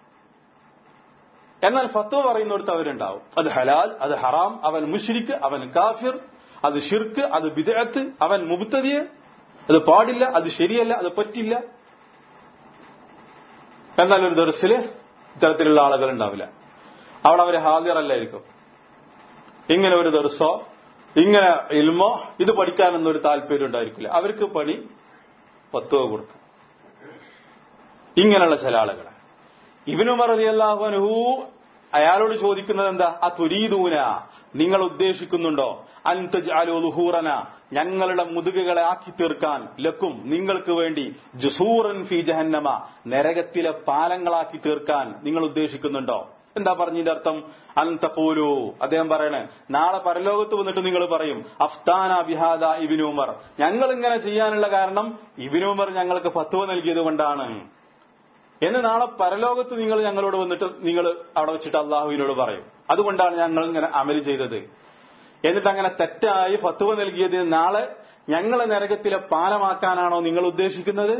എന്നാൽ ഫത്വ പറയുന്നിടത്ത് അവരുണ്ടാവും അത് ഹലാൽ അത് ഹറാം അവൻ മുഷിരിക്ക് അവൻ കാഫിർ അത് ഷിർക്ക് അത് ബിദഅത്ത് അവൻ മുബത്തതിയെ അത് പാടില്ല അത് ശരിയല്ല അത് പറ്റില്ല എന്നാൽ ഒരു ദർസില് ഇത്തരത്തിലുള്ള ആളുകൾ ഉണ്ടാവില്ല അവിടെ അവര് ഹാദിറല്ലായിരിക്കും ഇങ്ങനെ ഒരു ദർസോ ഇങ്ങനെ ഇൽമോ ഇത് പഠിക്കാനൊന്നും ഒരു താല്പര്യം ഉണ്ടായിരിക്കില്ല അവർക്ക് പണി പത്തുവ കൊടുക്കും ഇങ്ങനെയുള്ള ചില ആളുകൾ ഇബിനു മറതിയല്ലാഹുനഹു അയാളോട് ചോദിക്കുന്നത് എന്താ ആ തുരീദൂന നിങ്ങൾ ഉദ്ദേശിക്കുന്നുണ്ടോ അൻതജ് അലുഹൂറന ഞങ്ങളുടെ മുതുകുകളെ ആക്കി തീർക്കാൻ ലക്കും നിങ്ങൾക്ക് വേണ്ടി ജുസൂറൻ ഫി ജഹന്നമ നരകത്തിലെ പാലങ്ങളാക്കി തീർക്കാൻ നിങ്ങൾ ഉദ്ദേശിക്കുന്നുണ്ടോ എന്താ പറഞ്ഞതിന്റെ അർത്ഥം അന്തപൂലു അദ്ദേഹം പറയണേ നാളെ പരലോകത്ത് വന്നിട്ട് നിങ്ങൾ പറയും അഫ്താന ബിഹാദ ഇബിനു ഉമർ ഞങ്ങൾ ഇങ്ങനെ ചെയ്യാനുള്ള കാരണം ഇബിനു ഉമർ ഞങ്ങൾക്ക് ഫത്വ നൽകിയത് കൊണ്ടാണ് എന്ന് നാളെ പരലോകത്ത് നിങ്ങൾ ഞങ്ങളോട് വന്നിട്ട് നിങ്ങൾ അവിടെ വെച്ചിട്ട് അള്ളാഹുവിനോട് പറയും അതുകൊണ്ടാണ് ഞങ്ങൾ ഇങ്ങനെ അമല് ചെയ്തത് എന്നിട്ട് അങ്ങനെ തെറ്റായി ഫത്വ നൽകിയത് നാളെ ഞങ്ങളെ നരകത്തിലെ പാലമാക്കാനാണോ നിങ്ങൾ ഉദ്ദേശിക്കുന്നത്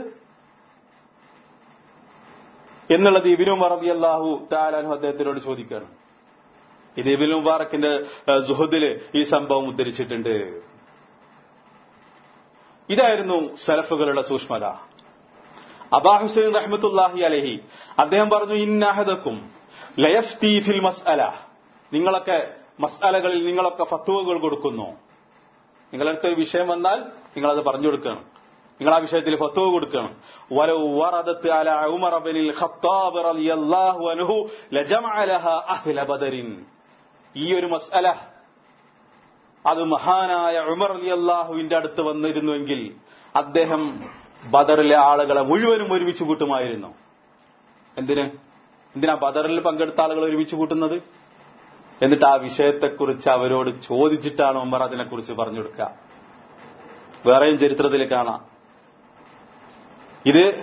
എന്നുള്ളത് ഇബിനു മറബി അള്ളാഹു താലാനു അദ്ദേഹത്തിനോട് ചോദിക്കുകയാണ് ഇത് ഇബിനു മുബാറക്കിന്റെ സുഹദില് ഈ സംഭവം ഉദ്ധരിച്ചിട്ടുണ്ട് ഇതായിരുന്നു സലഫുകളുടെ സൂക്ഷ്മത അബാ ഹുസൈൻ റഹ്മത്തുല്ലാഹി അലഹി അദ്ദേഹം പറഞ്ഞു ഇന്നഹദക്കും ലയഫ്തി ഫിൽ മസ്അല നിങ്ങളൊക്കെ മസ്അലകളിൽ നിങ്ങളൊക്കെ ഫത്തുവകൾ കൊടുക്കുന്നു നിങ്ങളടുത്ത ഒരു വിഷയം വന്നാൽ നിങ്ങളത് പറഞ്ഞു കൊടുക്കണം നിങ്ങൾ ആ വിഷയത്തിൽ ഫത്തുവ കൊടുക്കണം വലൗ വറദത്ത് അല ഉമർ ബിനിൽ ഖത്താബ് റളിയല്ലാഹു അൻഹു ലജമഅലഹ അഹ്ല ബദരിൻ ഈ ഒരു മസ്അല അത് മഹാനായ ഉമർ റളിയല്ലാഹുവിന്റെ അടുത്ത് വന്നിരുന്നുവെങ്കിൽ അദ്ദേഹം ബദറിലെ ആളുകളെ മുഴുവനും ഒരുമിച്ച് കൂട്ടുമായിരുന്നു എന്തിന് എന്തിനാ ബദറിൽ പങ്കെടുത്ത ആളുകൾ ഒരുമിച്ച് കൂട്ടുന്നത് എന്നിട്ട് ആ വിഷയത്തെക്കുറിച്ച് അവരോട് ചോദിച്ചിട്ടാണ് ഉമർ അതിനെക്കുറിച്ച് പറഞ്ഞു കൊടുക്കുക വേറെയും ചരിത്രത്തിൽ കാണാം ഇത്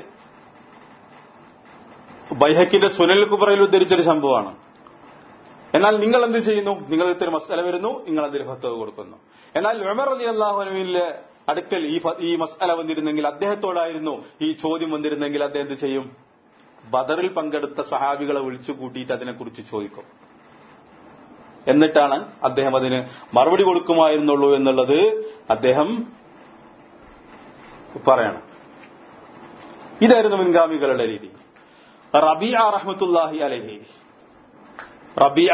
ബൈഹക്കിന്റെ സുനൽ കുബറയിൽ ഉദ്ധരിച്ചൊരു സംഭവമാണ് എന്നാൽ നിങ്ങൾ എന്ത് ചെയ്യുന്നു നിങ്ങൾ ഇത്തരം മസാല വരുന്നു നിങ്ങൾ അതിൽ ഫത്തവ് കൊടുക്കുന്നു എന്നാൽ ഉമർ അലി അള്ളാഹുനുവിന്റെ അടുക്കൽ ഈ ഈ മസാല വന്നിരുന്നെങ്കിൽ അദ്ദേഹത്തോടായിരുന്നു ഈ ചോദ്യം വന്നിരുന്നെങ്കിൽ അദ്ദേഹം എന്ത് ചെയ്യും ബദറിൽ പങ്കെടുത്ത സഹാബികളെ വിളിച്ചു കൂട്ടിയിട്ട് അതിനെക്കുറിച്ച് ചോദിക്കും എന്നിട്ടാണ് അദ്ദേഹം അതിന് മറുപടി കൊടുക്കുമായിരുന്നുള്ളൂ എന്നുള്ളത് അദ്ദേഹം പറയണം ഇതായിരുന്നു മുൻഗാമികളുടെ രീതി റബിയ റഹ്മത്തുല്ലാഹി അലഹി റബിയ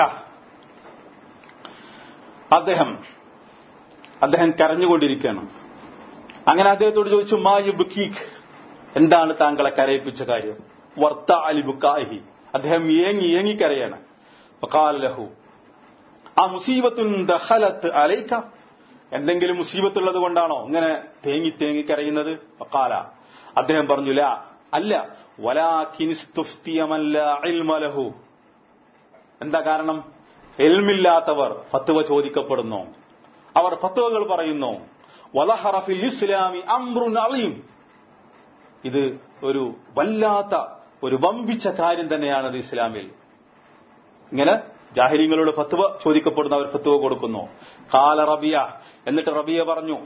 അദ്ദേഹം അദ്ദേഹം കരഞ്ഞുകൊണ്ടിരിക്കുകയാണ് അങ്ങനെ അദ്ദേഹത്തോട് ചോദിച്ചു മാ യുബുക്കീഖ് എന്താണ് താങ്കളെ കരയിപ്പിച്ച കാര്യം വർത്ത അലി ബുക്കാഹി അദ്ദേഹം ഏങ്ങി ഏങ്ങി കരയാണ് ലഹു ആ മുസീബത്തുൻ ദഹലത്ത് അലൈക്ക എന്തെങ്കിലും മുസീബത്തുള്ളത് കൊണ്ടാണോ ഇങ്ങനെ തേങ്ങി തേങ്ങി കരയുന്നത് കാല അദ്ദേഹം പറഞ്ഞു ലാ അല്ല വലാഖിനിസ്തുഫ്തിയമല്ല ഇൽമലഹു എന്താ കാരണം എൽമില്ലാത്തവർ ഫത്തുവ ചോദിക്കപ്പെടുന്നു അവർ ഫത്തുവകൾ പറയുന്നു വലഹറഫിൽ ഇസ്ലാമി അമ്രുൻ അളീം ഇത് ഒരു വല്ലാത്ത ഒരു വമ്പിച്ച കാര്യം തന്നെയാണ് ഇത് ഇസ്ലാമിൽ ഇങ്ങനെ ജാഹിര്യങ്ങളോട് ഫത്വ ചോദിക്കപ്പെടുന്ന അവർ ഫത്വ കൊടുക്കുന്നു കാല റബിയ എന്നിട്ട് റബിയ പറഞ്ഞു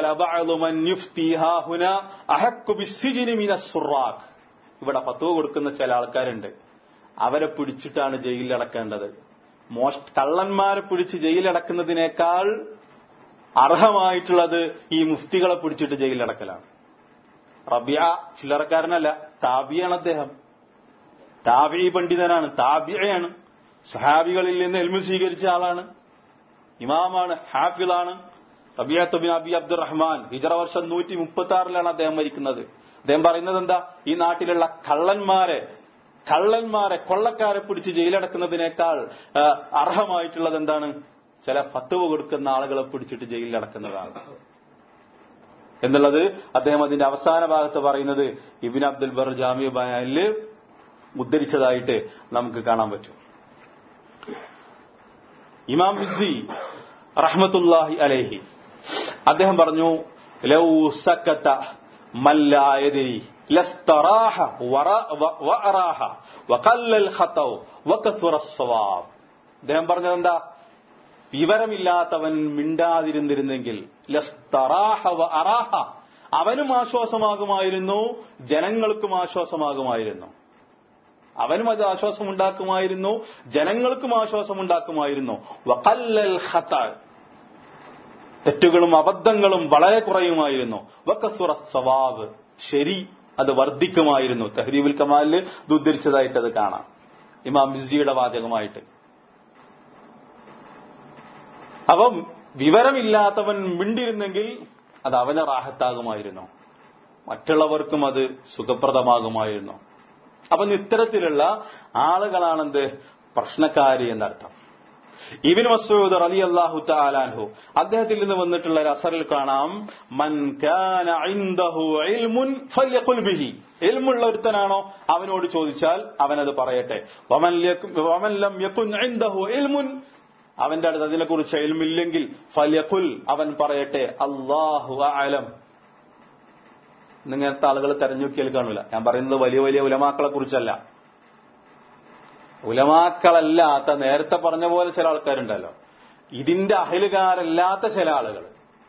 ഇവിടെ ഫത്വ കൊടുക്കുന്ന ചില ആൾക്കാരുണ്ട് അവരെ പിടിച്ചിട്ടാണ് ജയിലിലടക്കേണ്ടത് മോഷ കള്ളന്മാരെ പിടിച്ച് ജയിലടക്കുന്നതിനേക്കാൾ അർഹമായിട്ടുള്ളത് ഈ മുഫ്തികളെ പിടിച്ചിട്ട് ജയിലടക്കലാണ് റബിയ ചില്ലറക്കാരനല്ല താബിയാണ് അദ്ദേഹം താബി പണ്ഡിതനാണ് താബിയയാണ് സഹാബികളിൽ നിന്ന് എൽമു സ്വീകരിച്ച ആളാണ് ഇമാമാണ് ഹാഫിളാണ് റബിയത്ത് ബിൻ അബി അബ്ദുറഹ്മാൻ ഹിജറ വർഷം നൂറ്റി മുപ്പത്തി ആറിലാണ് അദ്ദേഹം മരിക്കുന്നത് അദ്ദേഹം പറയുന്നത് എന്താ ഈ നാട്ടിലുള്ള കള്ളന്മാരെ കള്ളന്മാരെ കൊള്ളക്കാരെ പിടിച്ച് ജയിലടക്കുന്നതിനേക്കാൾ അർഹമായിട്ടുള്ളത് എന്താണ് ചില ഫത്തുവ കൊടുക്കുന്ന ആളുകളെ പിടിച്ചിട്ട് ജയിലിലടക്കുന്നതാണ് എന്നുള്ളത് അദ്ദേഹം അതിന്റെ അവസാന ഭാഗത്ത് പറയുന്നത് ഇബിൻ അബ്ദുൽ ബർ ജാമ്യ ബയാനില് ഉദ്ധരിച്ചതായിട്ട് നമുക്ക് കാണാൻ പറ്റും ഇമാം ബിസി റഹ്മത്തുല്ലാഹി അലേഹി അദ്ദേഹം പറഞ്ഞു ലൗ സക്കത്ത മല്ലായതിരി ലസ്തറാഹ വഅറാഹ വഖല്ലൽ ഖതൗ വകസുറ സ്വവാബ് അദ്ദേഹം പറഞ്ഞത് എന്താ വിവരമില്ലാത്തവൻ മിണ്ടാതിരുന്നിരുന്നെങ്കിൽ ലസ്തറാഹ വഅറാഹ അവനും ആശ്വാസമാകുമായിരുന്നു ജനങ്ങൾക്കും ആശ്വാസമാകുമായിരുന്നു അവനും അത് ആശ്വാസം ഉണ്ടാക്കുമായിരുന്നു ജനങ്ങൾക്കും ആശ്വാസം ഉണ്ടാക്കുമായിരുന്നു വഖല്ലൽ ഖത തെറ്റുകളും അബദ്ധങ്ങളും വളരെ കുറയുമായിരുന്നു വക്കസുറ സവാബ് ശരി അത് വർദ്ധിക്കുമായിരുന്നു തഹരീബുൽ കമാലിൽ ഇത് ഉദ്ധരിച്ചതായിട്ട് അത് കാണാം ഇമാം ബിസിയുടെ വാചകമായിട്ട് അപ്പം വിവരമില്ലാത്തവൻ മിണ്ടിരുന്നെങ്കിൽ അത് അവന് റാഹത്താകുമായിരുന്നു മറ്റുള്ളവർക്കും അത് സുഖപ്രദമാകുമായിരുന്നു അപ്പൊ ഇത്തരത്തിലുള്ള ആളുകളാണെന്ത് പ്രശ്നക്കാരി എന്നർത്ഥം ഇബിൻ മസൂദ് റലി അള്ളാഹു താലാൻഹു അദ്ദേഹത്തിൽ നിന്ന് വന്നിട്ടുള്ള ഒരു അസറിൽ കാണാം മൻ കാന ഇൻദഹു ഇൽമുൻ ഫല്യഖുൽ ബിഹി ഇൽമുള്ള ഒരുത്തനാണോ അവനോട് ചോദിച്ചാൽ അവനത് പറയട്ടെ വമൻ യകു- വമൻ ലം യകുൻ ഇൻദഹു ഇൽമുൻ അവന്റെ അടുത്ത് അതിനെക്കുറിച്ച് ഇൽമില്ലെങ്കിൽ ഫല്യഖുൽ അവൻ പറയട്ടെ അല്ലാഹു അലം ഇങ്ങനത്തെ ആളുകൾ തെരഞ്ഞു നോക്കിയാൽ കാണൂല ഞാൻ പറയുന്നത് വലിയ വലിയ ഉലമാക്കളെ കുറിച്ചല്ല ഉലമാക്കളല്ലാത്ത നേരത്തെ പറഞ്ഞ പോലെ ചില ആൾക്കാരുണ്ടല്ലോ ഇതിന്റെ അഹിലുകാരല്ലാത്ത ചില ആളുകൾ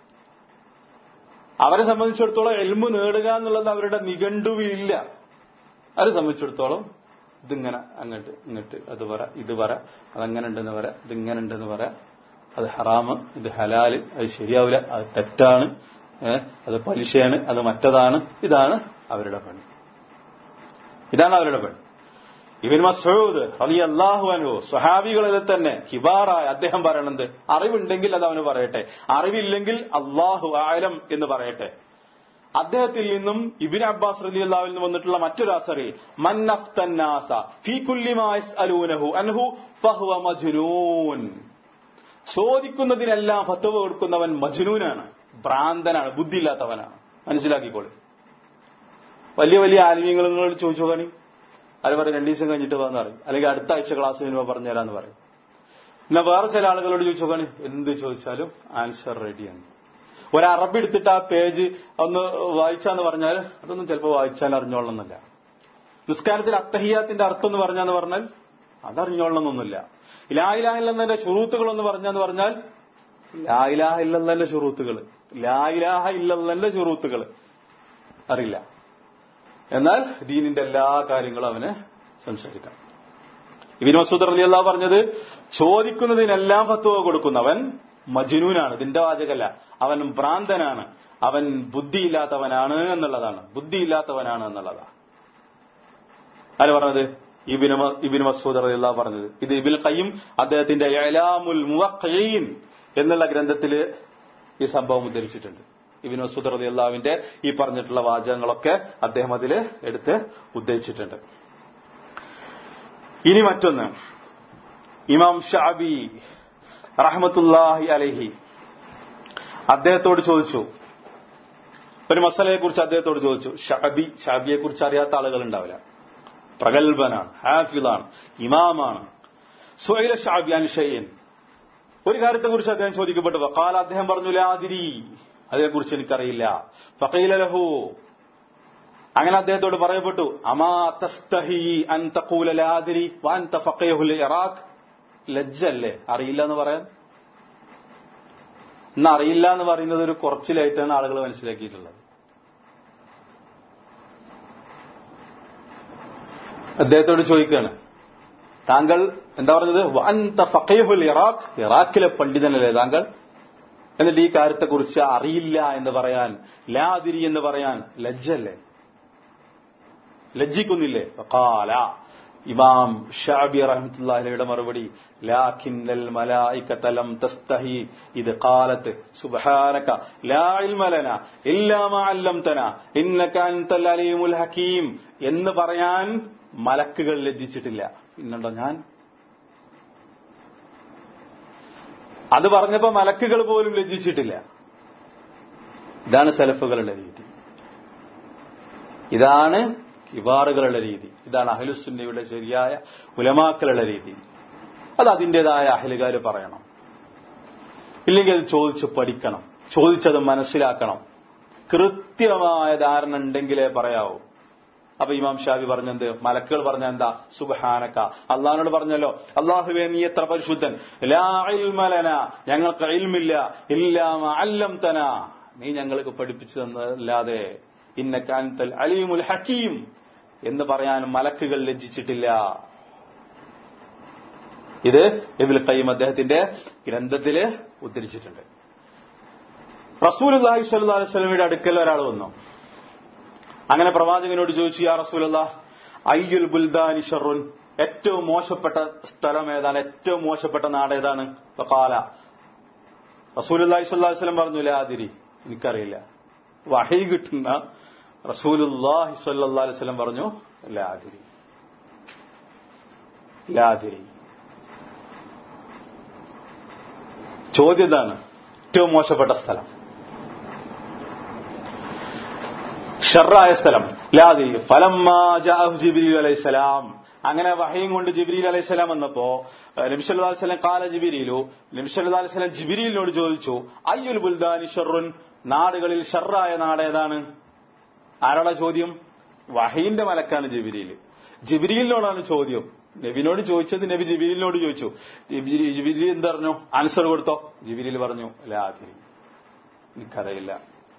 അവരെ സംബന്ധിച്ചിടത്തോളം എൽമു നേടുക എന്നുള്ളത് അവരുടെ നിഘണ്ടുവിലില്ല അവരെ സംബന്ധിച്ചിടത്തോളം ഇതിങ്ങനെ അങ്ങോട്ട് ഇങ്ങോട്ട് അത് പറ ഇത് പറ അതങ്ങനെ ഉണ്ടെന്ന് പറ ഇതിങ്ങനെ ഉണ്ടെന്ന് പറ അത് ഹറാമ് ഇത് ഹലാല് അത് ശരിയാവില്ല അത് തെറ്റാണ് ഏ, അത് പലിശയാണ് അത് മറ്റതാണ് ഇതാണ് അവരുടെ പണി ഇതാണ് അവരുടെ പണി ഇബിൻ മസൂദ് അലി അള്ളാഹു അനു സ്വഹാബികളിൽ തന്നെ ഹിബാറായ അദ്ദേഹം പറയണത് അറിവുണ്ടെങ്കിൽ അത് അവന് പറയട്ടെ അറിവില്ലെങ്കിൽ അള്ളാഹു ആലം എന്ന് പറയട്ടെ അദ്ദേഹത്തിൽ നിന്നും ഇബിൻ അബ്ബാസ് റലി അള്ളാഹുവിൽ നിന്ന് വന്നിട്ടുള്ള മറ്റൊരു അസറി മന്നഫ്തന്നാസ ഫീ കുല്ലി മാ യസ്അലൂനഹു അൻഹു ഫഹുവ മജ്നൂൻ ചോദിക്കുന്നതിനെല്ലാം ഫത്വ കൊടുക്കുന്നവൻ മജ്നൂനാണ് ഭ്രാന്തനാണ് ബുദ്ധിയില്ലാത്തവനാണ് മനസ്സിലാക്കിക്കോളി വലിയ വലിയ ആലിമ്യങ്ങളോട് ചോദിച്ചു നോക്കണി അത് പറയും രണ്ടു ദിവസം കഴിഞ്ഞിട്ട് വന്ന് പറയും അല്ലെങ്കിൽ അടുത്ത ആഴ്ച ക്ലാസ് വരുമ്പോൾ പറഞ്ഞുതരാന്ന് പറയും എന്നാ വേറെ ചില ആളുകളോട് ചോദിച്ചു നോക്കണി എന്ത് ചോദിച്ചാലും ആൻസർ റെഡിയാണ് ഒരു അറബി എടുത്തിട്ട് ആ പേജ് ഒന്ന് വായിച്ചാന്ന് പറഞ്ഞാൽ അതൊന്നും ചിലപ്പോൾ വായിച്ചാൽ അറിഞ്ഞോളണമെന്നില്ല നിസ്കാരത്തിൽ അത്തഹിയാത്തിന്റെ അർത്ഥം എന്ന് പറഞ്ഞാന്ന് പറഞ്ഞാൽ അതറിഞ്ഞോളണമെന്നൊന്നുമില്ല ലായിലാഹ ഇല്ലെന്നതിന്റെ ഷുറൂത്തുകൾ എന്ന് പറഞ്ഞാന്ന് പറഞ്ഞാൽ ലായിലാഹ ഇല്ലെന്നതിന്റെ ഷുറൂത്തുകൾ ലായിലാഹ ഇല്ലെന്നതിന്റെ ഷുറൂത്തുകൾ അറിയില്ല എന്നാൽ ദീനിന്റെ എല്ലാ കാര്യങ്ങളും അവന് സംസാരിക്കാം ഇബിൻ മസൂദ് അലി അള്ളാഹ് പറഞ്ഞത് ചോദിക്കുന്നതിനെല്ലാം ഫത്വ കൊടുക്കുന്നവൻ മജ്നൂനാണ് ഇതിന്റെ വാചകല്ല അവൻ ഭ്രാന്തനാണ് അവൻ ബുദ്ധിയില്ലാത്തവനാണ് എന്നുള്ളതാണ് ബുദ്ധിയില്ലാത്തവനാണ് എന്നുള്ളതാണ് ആര് പറഞ്ഞത് ഇബിന് മ- ഇബിന് മസൂദ് അലി അള്ളാഹ് പറഞ്ഞത് ഇത് ഇബിൽ ഖയ്യും അദ്ദേഹത്തിന്റെ ഇലാമുൽ മുവഖ്ഖീൻ എന്നുള്ള ഗ്രന്ഥത്തിൽ ഈ സംഭവം ഉദ്ധരിച്ചിട്ടുണ്ട് ഇബിൻ മസൂദ് റതി അള്ളാവിന്റെ ഈ പറഞ്ഞിട്ടുള്ള വാചകങ്ങളൊക്കെ അദ്ദേഹം അതിൽ എടുത്ത് ഉദ്ധരിച്ചിട്ടുണ്ട് ഇനി മറ്റൊന്ന് ഇമാം ഷാബി റഹ്മത്തുല്ലാഹി അലഹി അദ്ദേഹത്തോട് ചോദിച്ചു ഒരു മസലയെ കുറിച്ച് അദ്ദേഹത്തോട് ചോദിച്ചു ഷാബി ഷാബിയെ കുറിച്ച് അറിയാത്ത ആളുകൾ ഉണ്ടാവില്ല പ്രഗത്ഭനാണ് ഹാഫിളാണ് ഇമാമാണ് സുഹൈല ഷാബിയാൻ ഷയ്യൻ ഒരു കാര്യത്തെക്കുറിച്ച് അദ്ദേഹം ചോദിക്കപ്പെട്ടു കാല അദ്ദേഹം പറഞ്ഞു ലാതിരി അതിനെക്കുറിച്ച് എനിക്കറിയില്ല ഫഖീല ലഹു അങ്ങനെ അദ്ദേഹത്തോട് പറയപ്പെട്ടു അമാ തസ്തഹി അൻ തഖൂല ലാതിരി വഅൻത ഫഖീഹുൽ ഇറാഖ് ലജ്ജല്ലേ അറിയില്ല എന്ന് പറയാൻ ഇന്ന് അറിയില്ല എന്ന് പറയുന്നത് ഒരു കുറച്ചിലായിട്ടാണ് ആളുകൾ മനസ്സിലാക്കിയിട്ടുള്ളത് അദ്ദേഹത്തോട് ചോദിക്കുകയാണ് താങ്കൾ എന്താ പറഞ്ഞത് വഅൻത ഫഖീഹുൽ ഇറാഖ് ഇറാഖിലെ പണ്ഡിതനല്ലേ താങ്കൾ എന്നിട്ട് ഈ കാര്യത്തെക്കുറിച്ച് അറിയില്ല എന്ന് പറയാൻ ലാതിരി എന്ന് പറയാൻ ലജ്ജല്ലേ ലജ്ജിക്കുന്നില്ലേ കാല ഇമാം ഷാബി റഹ്മത്തുള്ളാഹിയുടെ മറുപടി ലാഖിന്നൽ മലായികത ലം തസ്തഹി ഇത് ഖാലത്ത് സുബ്ഹാനക ലാ ഇൽമ ലനാ ഇല്ലാ മാ അല്ലംതനാ ഇന്നക അൻതൽ അലീമുൽ ഹകീം എന്ന് പറയാൻ മലക്കുകൾ ലജ്ജിച്ചിട്ടില്ല പിന്നുണ്ടോ ഞാൻ അത് പറഞ്ഞപ്പോ മലക്കുകൾ പോലും ലജ്ജിച്ചിട്ടില്ല ഇതാണ് സെലഫുകളുടെ രീതി ഇതാണ് കിബാറുകളുടെ രീതി ഇതാണ് അഹലുസുന്നയുടെ ശരിയായ ഉലമാക്കളുടെ രീതി അത് അതിൻ്റെതായ അഹലുകാർ പറയണം ഇല്ലെങ്കിൽ അത് ചോദിച്ച് പഠിക്കണം ചോദിച്ചത് മനസ്സിലാക്കണം കൃത്യമായ ധാരണ ഉണ്ടെങ്കിലേ പറയാവൂ അപ്പൊ ഇമാം ഷാബി പറഞ്ഞെന്ത് മലക്കുകൾ പറഞ്ഞ എന്താ സുബഹാനക്ക അള്ളഹാനോട് പറഞ്ഞല്ലോ അള്ളാഹുവേ നീ എത്ര പരിശുദ്ധൻ ലാ ഇൽമലന ഞങ്ങൾക്ക് ഇൽമില്ല ഇല്ലാമ അല്ലം തന നീ ഞങ്ങൾക്ക് പഠിപ്പിച്ചു തന്നല്ലാതെ ഇന്നക്കാൻതൽ അലീമുൽ ഹക്കീം എന്ന് പറയാൻ മലക്കുകൾ ലജ്ജിച്ചിട്ടില്ല ഇത് ഇബിൽ ഖയ്യം അദ്ദേഹത്തിന്റെ ഗ്രന്ഥത്തില് ഉദ്ധരിച്ചിട്ടുണ്ട് റസൂൽ അള്ളാഹി സ്വല്ലാ അലൈഹി സ്വലമിയുടെ അടുക്കൽ ഒരാൾ വന്നു അങ്ങനെ പ്രവാചകനോട് ചോദിച്ചു യാ റസൂലല്ല അയ്യുൽ ബുൽദാനി ഷറുൻ ഏറ്റവും മോശപ്പെട്ട സ്ഥലം ഏതാണ് ഏറ്റവും മോശപ്പെട്ട നാട് ഏതാണ് കാല റസൂലുല്ലാഹി സ്വല്ലല്ലാഹി വസല്ലം പറഞ്ഞു ലാതിരി എനിക്കറിയില്ല വഹി കിട്ടുന്ന റസൂലുല്ലാഹി സ്വല്ലല്ലാഹി അലൈഹി വസല്ലം പറഞ്ഞു ലാതിരി ലാതിരി ചോദ്യം എന്താണ് ഏറ്റവും മോശപ്പെട്ട സ്ഥലം ഷർറായ സ്ഥലം ലാതി ഫലമ്മാ ജാഅഹു ജിബ്രീൽ അലൈഹിസ്സലാം അങ്ങനെ വഹയും കൊണ്ട് ജിബ്രീൽ അലൈഹിസ്സലാം വന്നപ്പോ നബിസല്ലാ വസ്ലം കാല ജിബിരിയിലു നബിസല്ലാ വസ്ലം ജിബിരിയിലിനോട് ചോദിച്ചു അയ്യുൽ ബുൽദാനി ഷർറുൻ നാടുകളിൽ ഷർറായ നാട് ഏതാണ് ആരാടാ ചോദ്യം വഹീന്റെ മലക്കാണ് ജിബിരിയിൽ ജിബിരിയിലിനോടാണ് ചോദ്യം നബിനോട് ചോദിച്ചത് നബി ജിബിരിലിനോട് ചോദിച്ചു ജിബിരി എന്ത് പറഞ്ഞു ആൻസർ കൊടുത്തോ ജിബിരിൽ പറഞ്ഞു ലാതിരി എനിക്കറിയില്ല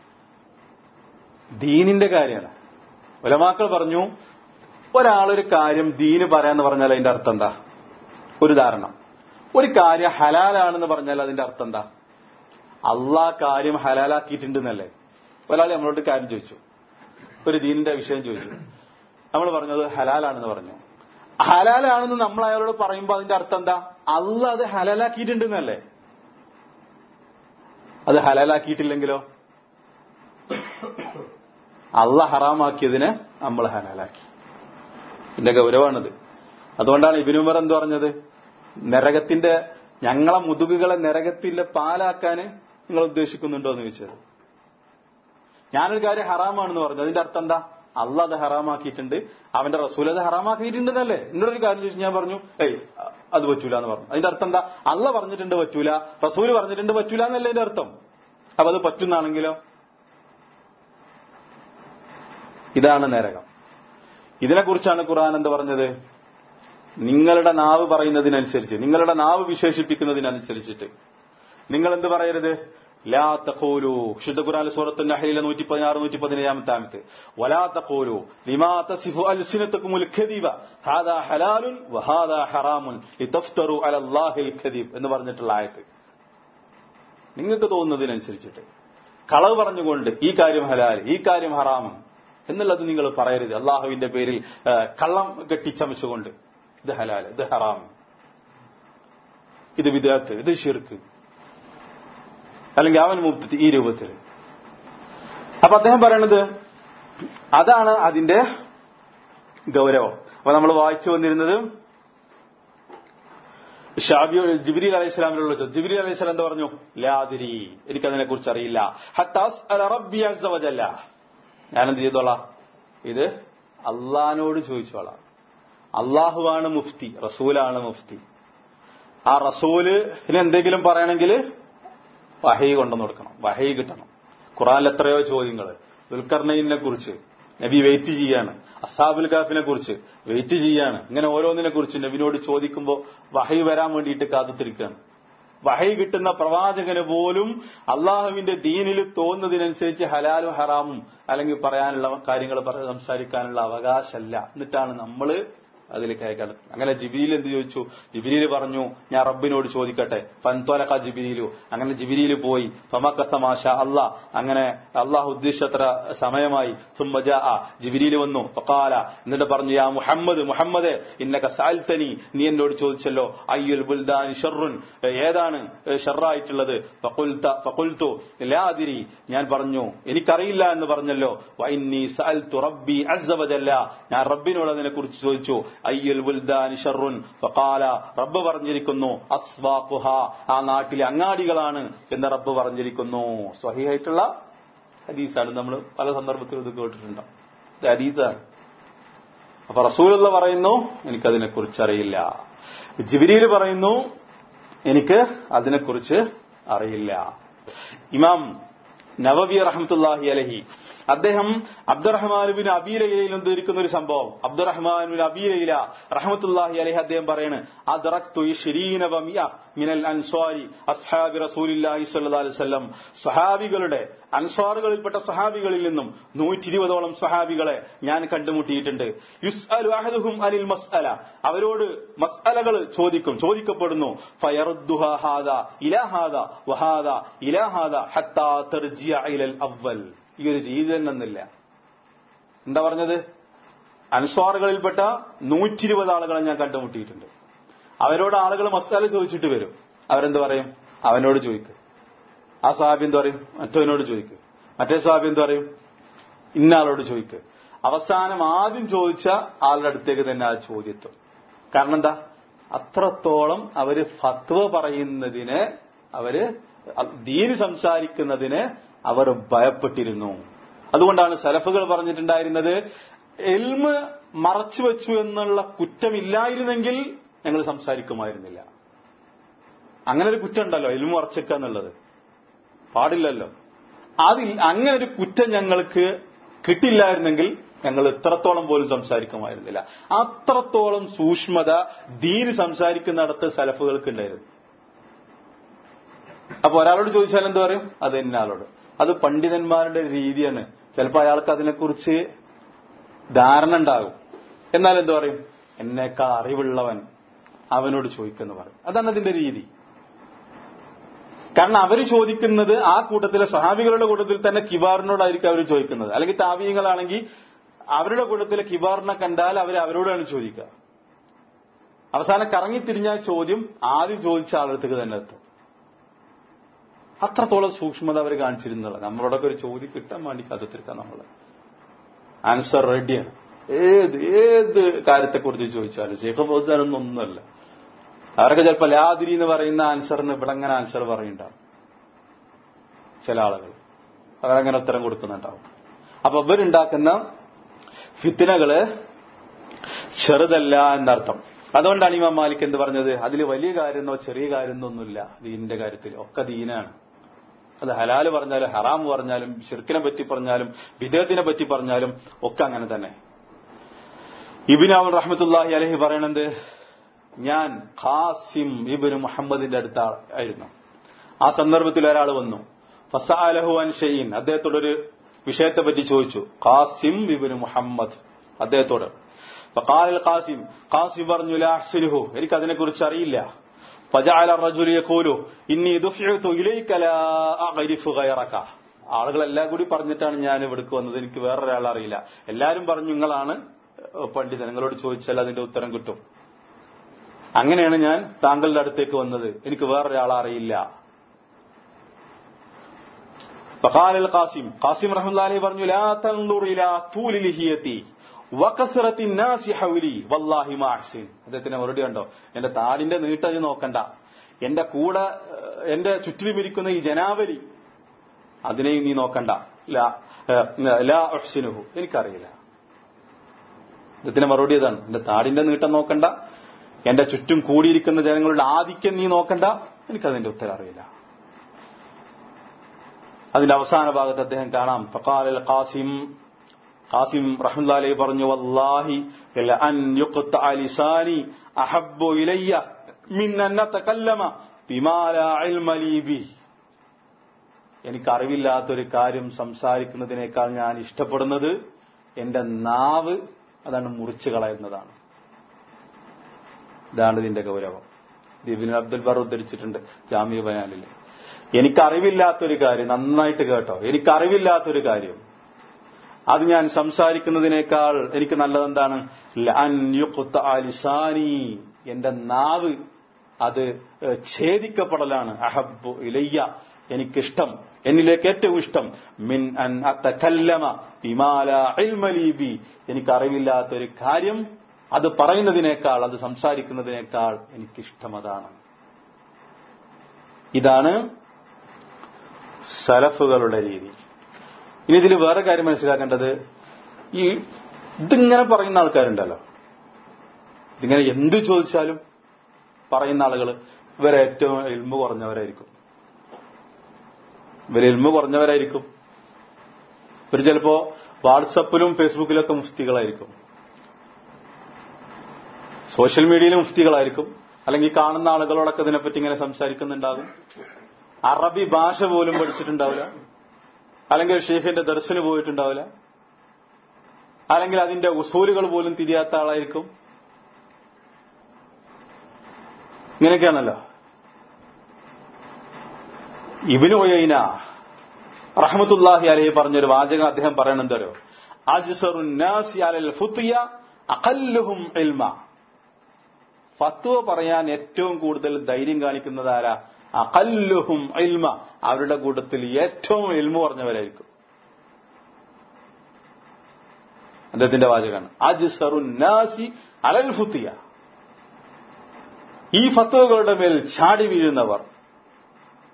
ദീനിന്റെ കാര്യമാണ് ഉലമാക്കൾ പറഞ്ഞു ഒരാളൊരു കാര്യം ദീന് പറയാന്ന് പറഞ്ഞാൽ അതിന്റെ അർത്ഥം എന്താ ഒരു ധാരണ ഒരു കാര്യം ഹലാലാണെന്ന് പറഞ്ഞാൽ അതിന്റെ അർത്ഥം എന്താ അള്ളാ കാര്യം ഹലാലാക്കിയിട്ടുണ്ടെന്നല്ലേ ഒരാൾ നമ്മളോട് കാര്യം ചോദിച്ചു ഒരു ദീനിന്റെ വിഷയം ചോദിച്ചു നമ്മൾ പറഞ്ഞത് ഹലാലാണെന്ന് പറഞ്ഞു ഹലാലാണെന്ന് നമ്മൾ അയാളോട് പറയുമ്പോൾ അതിന്റെ അർത്ഥം എന്താ അല്ല അത് ഹലാലാക്കിയിട്ടുണ്ടെന്നല്ലേ അത് ഹലാലാക്കിയിട്ടില്ലെങ്കിലോ അള്ള ഹറാമാക്കിയതിനെ നമ്മൾ ഹലാലാക്കി ഇതിന്റെ ഗൗരവമാണിത് അതുകൊണ്ടാണ് ഇബിനുമർ എന്ത് പറഞ്ഞത് നരകത്തിന്റെ ഞങ്ങളെ മുതുകുകളെ നരകത്തിന്റെ പാലാക്കാന് നിങ്ങൾ ഉദ്ദേശിക്കുന്നുണ്ടോ എന്ന് ചോദിച്ചത് ഞാനൊരു കാര്യം ഹറാമാണെന്ന് പറഞ്ഞു അതിന്റെ അർത്ഥം എന്താ അള്ള അത് ഹറാമാക്കിയിട്ടുണ്ട് അവന്റെ റസൂൽ അത് ഹറാമാക്കിയിട്ടുണ്ടെന്നല്ലേ എന്നോടൊരു കാര്യം ചോദിച്ചു ഞാൻ പറഞ്ഞു ഏയ് അത് പറ്റൂല എന്ന് പറഞ്ഞു അതിന്റെ അർത്ഥം എന്താ അള്ള പറഞ്ഞിട്ടുണ്ട് പറ്റൂല റസൂല് പറഞ്ഞിട്ടുണ്ട് പറ്റൂല എന്നല്ലേ അതിന്റെ അർത്ഥം അപ്പൊ അത് പറ്റുന്നാണെങ്കിലോ ഇതാണ് നരകം ഇതിനെക്കുറിച്ചാണ് ഖുർആൻ എന്ത് പറഞ്ഞത് നിങ്ങളുടെ നാവ് പറയുന്നതിനനുസരിച്ച് നിങ്ങളുടെ നാവ് വിശേഷിപ്പിക്കുന്നതിനനുസരിച്ചിട്ട് നിങ്ങൾ എന്ത് പറയരുത് ലാ തഖൂലു ശുദ്ധ ഖുർആൻ സൂറത്ത് നഹലിലെ നൂറ്റി പതിനാറ് നൂറ്റി പതിനേഴാമത്തെ ആമത്ത് വലാ തഖൂലു ലിമാ തസിഫു അൽസിനത്തുകുമുൽ ഖദീബ ഹാദാ ഹലാലുൻ വഹാദാ ഹറാമുൻ ലിതഫ്തറു അലല്ലാഹിൽ ഖദീബ് എന്ന് പറഞ്ഞിട്ടുള്ള ആയത്ത് നിങ്ങൾക്ക് തോന്നുന്നതിനനുസരിച്ചിട്ട് കളവ് പറഞ്ഞുകൊണ്ട് ഈ കാര്യം ഹലാൽ ഈ കാര്യം ഹറാമ് എന്നുള്ളത് നിങ്ങൾ പറയരുത് അള്ളാഹുവിന്റെ പേരിൽ കള്ളം കെട്ടിച്ചമച്ചുകൊണ്ട് ഇത് ഹലാൽ ഇത് ഹറാം ഇത് വിദാത്ത് ഇത് ഷിർക്ക് അല്ലെങ്കിൽ അവൻ മുക്തി ഈ രൂപത്തിൽ അപ്പൊ അദ്ദേഹം പറയണത് അതാണ് അതിന്റെ ഗൗരവം അപ്പൊ നമ്മൾ വായിച്ചു വന്നിരുന്നത് ഷാബി ജിബിരി അലൈഹി സ്വലാമിലുള്ള ജിബിരി അലൈഹി സ്വലാം എന്താ പറഞ്ഞു ലാതിരി എനിക്കതിനെ കുറിച്ച് അറിയില്ല ഹത്താസ് അല റബ്ബി അസ്സ വജല്ല ഞാനെന്ത് ചെയ്തോളാം ഇത് അള്ളഹാനോട് ചോദിച്ചോളാം അള്ളാഹുവാണ് മുഫ്തി റസൂലാണ് മുഫ്തി ആ റസൂലിന് എന്തെങ്കിലും പറയണമെങ്കിൽ വഹൈ കൊണ്ടുവന്ന് കൊടുക്കണം വഹൈ കിട്ടണം ഖുറാനിൽ എത്രയോ ചോദ്യങ്ങൾ ദുൽഖർണയിനെ കുറിച്ച് നബി വെയിറ്റ് ചെയ്യാണ് അസാബുൽ കാഫിനെ കുറിച്ച് വെയിറ്റ് ചെയ്യാണ് ഇങ്ങനെ ഓരോന്നിനെ കുറിച്ച് നബിനോട് ചോദിക്കുമ്പോൾ വഹൈ വരാൻ വേണ്ടിയിട്ട് കാത്തുത്തിരിക്കുകയാണ് വഹൈ കിട്ടുന്ന പ്രവാചകന് പോലും അള്ളാഹുവിന്റെ ദീനിൽ തോന്നുന്നതിനനുസരിച്ച് ഹലാലും ഹറാമും അല്ലെങ്കിൽ പറയാനുള്ള കാര്യങ്ങൾ സംസാരിക്കാനുള്ള അവകാശമല്ല എന്നിട്ടാണ് നമ്മള് അതിലേക്ക് അയക്കാണ് അങ്ങനെ ജിബിരിയിൽ എന്ത് ചോദിച്ചു ജിബിരിയിൽ പറഞ്ഞു ഞാൻ റബ്ബിനോട് ചോദിക്കട്ടെ ഫൻതോലക്ക ജിബിരിയിലു അങ്ങനെ ജിബിരിയിൽ പോയി ഫമക്കത്തമാഷ അല്ല അങ്ങനെ അള്ളാഹു ഉദ്ദേശിച്ചത്ര സമയമായി സുമ്മജ ജിബിരിയിൽ വന്നു ഫക്കാല എന്നിട്ട് പറഞ്ഞു യാ മുഹമ്മദ് മുഹമ്മദ് ഇന്നക സാൽത്തനി നീ എന്നോട് ചോദിച്ചല്ലോ അയ്യുൽ ബുൽദാൻ ഷർറുൻ ഏതാണ് ഷർറായിട്ടുള്ളത് ഫക്കുൽത്തു ലാതിരി ഞാൻ പറഞ്ഞു എനിക്കറിയില്ല എന്ന് പറഞ്ഞല്ലോ വൈന്നി സഅൽതു റബ്ബി അസ്സവജല്ല ഞാൻ റബ്ബിനോട് അതിനെ കുറിച്ച് ചോദിച്ചു അയ്യുൽ ബുൽദാൻ ഷർറുൻ ഫഖാല റബ്ബ് പറഞ്ഞിരിക്കുന്നു അസ്വാഖുഹ ആ നാട്ടിലെ അങ്ങാടികളാണ് എന്ന് റബ്ബ് പറഞ്ഞിരിക്കുന്നു സ്വഹിയായിട്ടുള്ള ഹദീസാണ് നമ്മൾ പല സന്ദർഭത്തിലും ഇത് കേട്ടിട്ടുണ്ടാവും ഇത് ഹദീസാണ് അപ്പൊ റസൂലുള്ള പറയുന്നു എനിക്കതിനെക്കുറിച്ച് അറിയില്ല ജിബിരിയിൽ പറയുന്നു എനിക്ക് അതിനെക്കുറിച്ച് അറിയില്ല ഇമാം നവവി റഹമത്തുല്ലാഹി അലഹി അദ്ദേഹം അബ്ദുറഹ്മാൻ ബിൻ അബീലയിൽ ഉദ്ധരിക്കുന്ന ഒരു സംഭവം അബ്ദുറഹ്മാൻ ബിൻ അബീലയില റഹമത്തുല്ലാഹി അലഹി അദ്ദേഹം പറയാണ് അദ്റക്തു ഇശ്രീന വമിയ മിനൽ അൻസ്വാരി അസ്ഹാബി റസൂലില്ലാഹി സ്വല്ലല്ലാഹി അലൈഹി വസല്ലം സഹാബികളുടെ അൻസ്വാറുകളിൽപ്പെട്ട സഹാബികളിൽ നിന്നും നൂറ്റി ഇരുപതോളം സഹാബികളെ ഞാൻ കണ്ടുമുട്ടിയിട്ടുണ്ട് യുസ്അലു അഹദുഹും അനിൽ മസ്അല അവരോട് മസ്അലകൾ ചോദിക്കും ചോദിക്കപ്പെടുന്നു ഫയറുദ്ദുഹ ഹാദ ഇലാ ഹാദ വഹാദ ഇലാ ഹാദ ഹത്താ തർജിയ ഇലൽ അവൽ ഈ ഒരു രീതി തന്നെ ഒന്നില്ല എന്താ പറഞ്ഞത് അൻസ്വാറുകളിൽപ്പെട്ട നൂറ്റി ഇരുപത് ആളുകളെ ഞാൻ കണ്ടുമുട്ടിയിട്ടുണ്ട് അവരോട് ആളുകൾ മസാല ചോദിച്ചിട്ട് വരും അവരെന്ത് പറയും അവനോട് ചോദിക്കും ആ സ്വാബി എന്ത് പറയും മറ്റവനോട് ചോദിക്കും മറ്റേ സ്വാബി എന്ത് പറയും ഇന്ന ആളോട് ചോദിക്കുക അവസാനം ആദ്യം ചോദിച്ച ആളുടെ അടുത്തേക്ക് തന്നെ ആ ചോദ്യത്വം കാരണം എന്താ അത്രത്തോളം അവര് ഫത്വ പറയുന്നതിനെ അവര് ദീന് സംസാരിക്കുന്നതിന് അവർ ഭയപ്പെട്ടിരുന്നു അതുകൊണ്ടാണ് സലഫുകൾ പറഞ്ഞിട്ടുണ്ടായിരുന്നത് എൽമ് മറച്ചു വെച്ചു എന്നുള്ള കുറ്റമില്ലായിരുന്നെങ്കിൽ ഞങ്ങൾ സംസാരിക്കുമായിരുന്നില്ല അങ്ങനെ ഒരു കുറ്റം ഉണ്ടല്ലോ എൽമ് മറച്ചെക്കുക എന്നുള്ളത് പാടില്ലല്ലോ അതിൽ അങ്ങനെ ഒരു കുറ്റം ഞങ്ങൾക്ക് കിട്ടില്ലായിരുന്നെങ്കിൽ ഞങ്ങൾ ഇത്രത്തോളം പോലും സംസാരിക്കുമായിരുന്നില്ല അത്രത്തോളം സൂക്ഷ്മത ദീന് സംസാരിക്കുന്നിടത്ത് സലഫുകൾക്ക് ഉണ്ടായിരുന്നു അപ്പൊ ഒരാളോട് ചോദിച്ചാൽ എന്താ പറയും അത് തന്നെ ആളോട് അത് പണ്ഡിതന്മാരുടെ രീതിയാണ് ചിലപ്പോൾ അയാൾക്ക് അതിനെക്കുറിച്ച് ധാരണ ഉണ്ടാകും എന്നാൽ എന്താ പറയും എന്നേക്കാൾ അറിവുള്ളവൻ അവനോട് ചോദിക്കുന്നു പറയും അതാണ് അതിന്റെ രീതി കാരണം അവർ ചോദിക്കുന്നത് ആ കൂട്ടത്തിലെ സ്വഹാബികളുടെ കൂട്ടത്തിൽ തന്നെ കിബാറിനോടായിരിക്കും അവർ ചോദിക്കുന്നത് അല്ലെങ്കിൽ താവീയങ്ങളാണെങ്കിൽ അവരുടെ കൂട്ടത്തിലെ കിബാറിനെ കണ്ടാൽ അവർ അവരോടാണ് ചോദിക്കുക അവസാനം കറങ്ങിത്തിരിഞ്ഞ ചോദ്യം ആദ്യം ചോദിച്ച ആളടുത്തേക്ക് തന്നെ എത്തും അത്രത്തോളം സൂക്ഷ്മത അവർ കാണിച്ചിരുന്നുള്ള നമ്മളോടൊക്കെ ഒരു ചോദ്യം കിട്ടാൻ വേണ്ടി കഥത്തിരിക്കാം നമ്മൾ ആൻസർ റെഡിയാണ് ഏത് ഏത് കാര്യത്തെക്കുറിച്ച് ചോദിച്ചാലും ഷേഖ് ഫൗസാനൊന്നും ഒന്നുമല്ല അവരൊക്കെ ചിലപ്പോൾ ലാതിരി എന്ന് പറയുന്ന ആൻസറിന് ഇവിടെ അങ്ങനെ ആൻസർ പറയുണ്ടാവും ചില ആളുകൾ അവരങ്ങനെ ഉത്തരം കൊടുക്കുന്നുണ്ടാവും അപ്പൊ ഇവരുണ്ടാക്കുന്ന ഫിത്തിനകള് ചെറുതല്ല എന്നർത്ഥം അതുകൊണ്ടാണ് ഇമാം മാലിക് എന്ത് പറഞ്ഞത് അതിൽ വലിയ കാര്യമെന്നോ ചെറിയ കാര്യമെന്നോ ഒന്നുമില്ല ദീനിന്റെ കാര്യത്തിൽ ഒക്കെ ദീനാണ് അത് ഹലാല് പറഞ്ഞാലും ഹറാം പറഞ്ഞാലും ഷിർക്കിനെ പറ്റി പറഞ്ഞാലും വിദേഹത്തിനെ പറ്റി പറഞ്ഞാലും ഒക്കെ അങ്ങനെ തന്നെ ഇബിനാവുൽ റഹ്മത്തുല്ലാഹി അലഹി പറയണത് ഞാൻ ഖാസിം ഇബിന് മുഹമ്മദിന്റെ അടുത്ത ആയിരുന്നു ആ സന്ദർഭത്തിൽ ഒരാൾ വന്നു ഫസാലഹു അൻ ഷെയ്ൻ അദ്ദേഹത്തോടൊരു വിഷയത്തെ പറ്റി ചോദിച്ചു ഖാസിം ഇബിന് മുഹമ്മദ് അദ്ദേഹത്തോട് ഫഖാൽ ഖാസിം ഖാസിം പറഞ്ഞു ലാ അഹ്സിനുഹു എനിക്ക് അതിനെക്കുറിച്ച് അറിയില്ല ഫജഅല الرجل يقول ഇന്നി ദുഫിഉതു ഇലൈക ലാ അഗ്രിഫു ഗൈറക ആളുകളെല്ലാം കൂടി പറഞ്ഞിട്ടാണ് ഞാൻ ഇവിടേക്ക് വന്നത് എനിക്ക് വേറൊരാളെ അറിയില്ല എല്ലാരും പറഞ്ഞു നിങ്ങളാണ് പണ്ഡിതൻ നിങ്ങളോട് ചോദിച്ചാൽ അതിന്റെ ഉത്തരം കിട്ടും അങ്ങനെയാണ് ഞാൻ താങ്കളുടെ അടുത്തേക്ക് വന്നത് എനിക്ക് വേറൊരാളെ അറിയില്ല فقال القاسم قاسم رحمه الله عليه പറഞ്ഞു لا تنظر الى طول لحيتي وكثرة الناس حولي والله ما احسن അദ്ദേഹത്തിന് മറുപടി ഉണ്ടോ എന്റെ താടിന്റെ നീട്ടം നീ നോക്കണ്ട എന്റെ കൂടെ എന്റെ ചുറ്റിലും ഇരിക്കുന്ന ഈ ജനാവലി അതിനെയും നീ നോക്കണ്ട ലാ അഹ്സിനുഹു എനിക്കറിയില്ല ഇദ്ദേഹത്തിന്റെ മറുപടി ഇതാണ് എന്റെ താടിന്റെ നീട്ടം നോക്കണ്ട എന്റെ ചുറ്റും കൂടിയിരിക്കുന്ന ജനങ്ങളുടെ ആധിക്യം നീ നോക്കണ്ട എനിക്കതിന്റെ ഉത്തരം അറിയില്ല അതിന്റെ അവസാന ഭാഗത്ത് അദ്ദേഹം കാണാം ഫഖാൽ അൽ ഖാസിം ഖാസിം റഹ്മത്തുള്ളാഹി പറഞ്ഞു വല്ലാഹി അൻ യുഖ്ത ലിസാനി അഹബ്ബു ഇലയ്യ മിൻ അൻ നതകല്ലമ ബിമാ ലാ ഇൽമ ലീ ബി എനിക്ക് അറിവില്ലാത്തൊരു കാര്യം സംസാരിക്കുന്നതിനേക്കാൾ ഞാൻ ഇഷ്ടപ്പെടുന്നത് എന്റെ നാവ് അതാണ് മുറിച്ചു കളയുന്നതാണ് ഇതാണ് ഇതിന്റെ ഗൗരവം ദീപിൻ അബ്ദുൽ ബർ ഉദ്ധരിച്ചിട്ടുണ്ട് ജാമ്യ ബയാനിൽ എനിക്കറിവില്ലാത്തൊരു കാര്യം നന്നായിട്ട് കേട്ടോ എനിക്കറിവില്ലാത്തൊരു കാര്യം അത് ഞാൻ സംസാരിക്കുന്നതിനേക്കാൾ എനിക്ക് നല്ലതെന്താണ് ലിസാനി എന്റെ നാവ് അത് ഛേദിക്കപ്പെടലാണ് അഹബു ഇലയ്യ എനിക്കിഷ്ടം എന്നിലേക്ക് ഏറ്റവും ഇഷ്ടം മിൻ അൻ അത്തക്കല്ലമ വിമാല ഇൽമലീബി എനിക്കറിവില്ലാത്തൊരു കാര്യം അത് പറയുന്നതിനേക്കാൾ അത് സംസാരിക്കുന്നതിനേക്കാൾ എനിക്കിഷ്ടം അതാണ് ഇതാണ് സലഫുകളുടെ രീതി ഇനി ഇതിൽ വേറെ കാര്യം മനസ്സിലാക്കേണ്ടത് ഈ ഇതിങ്ങനെ പറയുന്ന ആൾക്കാരുണ്ടല്ലോ ഇതിങ്ങനെ എന്ത് ചോദിച്ചാലും പറയുന്ന ആളുകൾ ഇവരെ ഏറ്റവും എൽമ കുറഞ്ഞവരായിരിക്കും ഇവർ എൽമ കുറഞ്ഞവരായിരിക്കും ഇവർ ചിലപ്പോ വാട്സപ്പിലും ഫേസ്ബുക്കിലൊക്കെ മുഫ്തികളായിരിക്കും സോഷ്യൽ മീഡിയയിലും മുഫ്തികളായിരിക്കും അല്ലെങ്കിൽ കാണുന്ന ആളുകളോടൊക്കെ ഇതിനെപ്പറ്റി ഇങ്ങനെ സംസാരിക്കുന്നുണ്ടാകും അറബി ഭാഷ പോലും പഠിച്ചിട്ടുണ്ടാവില്ല അല്ലെങ്കിൽ ഷെയ്ഖിന്റെ ദർശന് പോയിട്ടുണ്ടാവില്ല അല്ലെങ്കിൽ അതിന്റെ ഉസൂലുകൾ പോലും തിരിയാത്ത ആളായിരിക്കും ഇങ്ങനെയൊക്കെയാണല്ലോ ഇബിനു ഒയ്ന റഹമത്തുല്ലാഹി അലഹി പറഞ്ഞൊരു വാചകം അദ്ദേഹം പറയണെന്തോ അജ്സറുന്നാസി അലൽ ഫുത്തിയ അഖല്ലുഹും ഇൽമ ഫത്വ പറയാൻ ഏറ്റവും കൂടുതൽ ധൈര്യം കാണിക്കുന്നത് ആരാ അഖല്ലുഹും ഇൽമ അവരുടെ കൂട്ടത്തിൽ ഏറ്റവും ഇൽമ പറഞ്ഞവരായിരിക്കും അദ്ദേഹത്തിന്റെ വാചകമാണ് അജ്സറുന്നാസി അലൽ ഫുത്തിയ ഈ ഫത്വകളുടെ മേൽ ചാടി വീഴുന്നവർ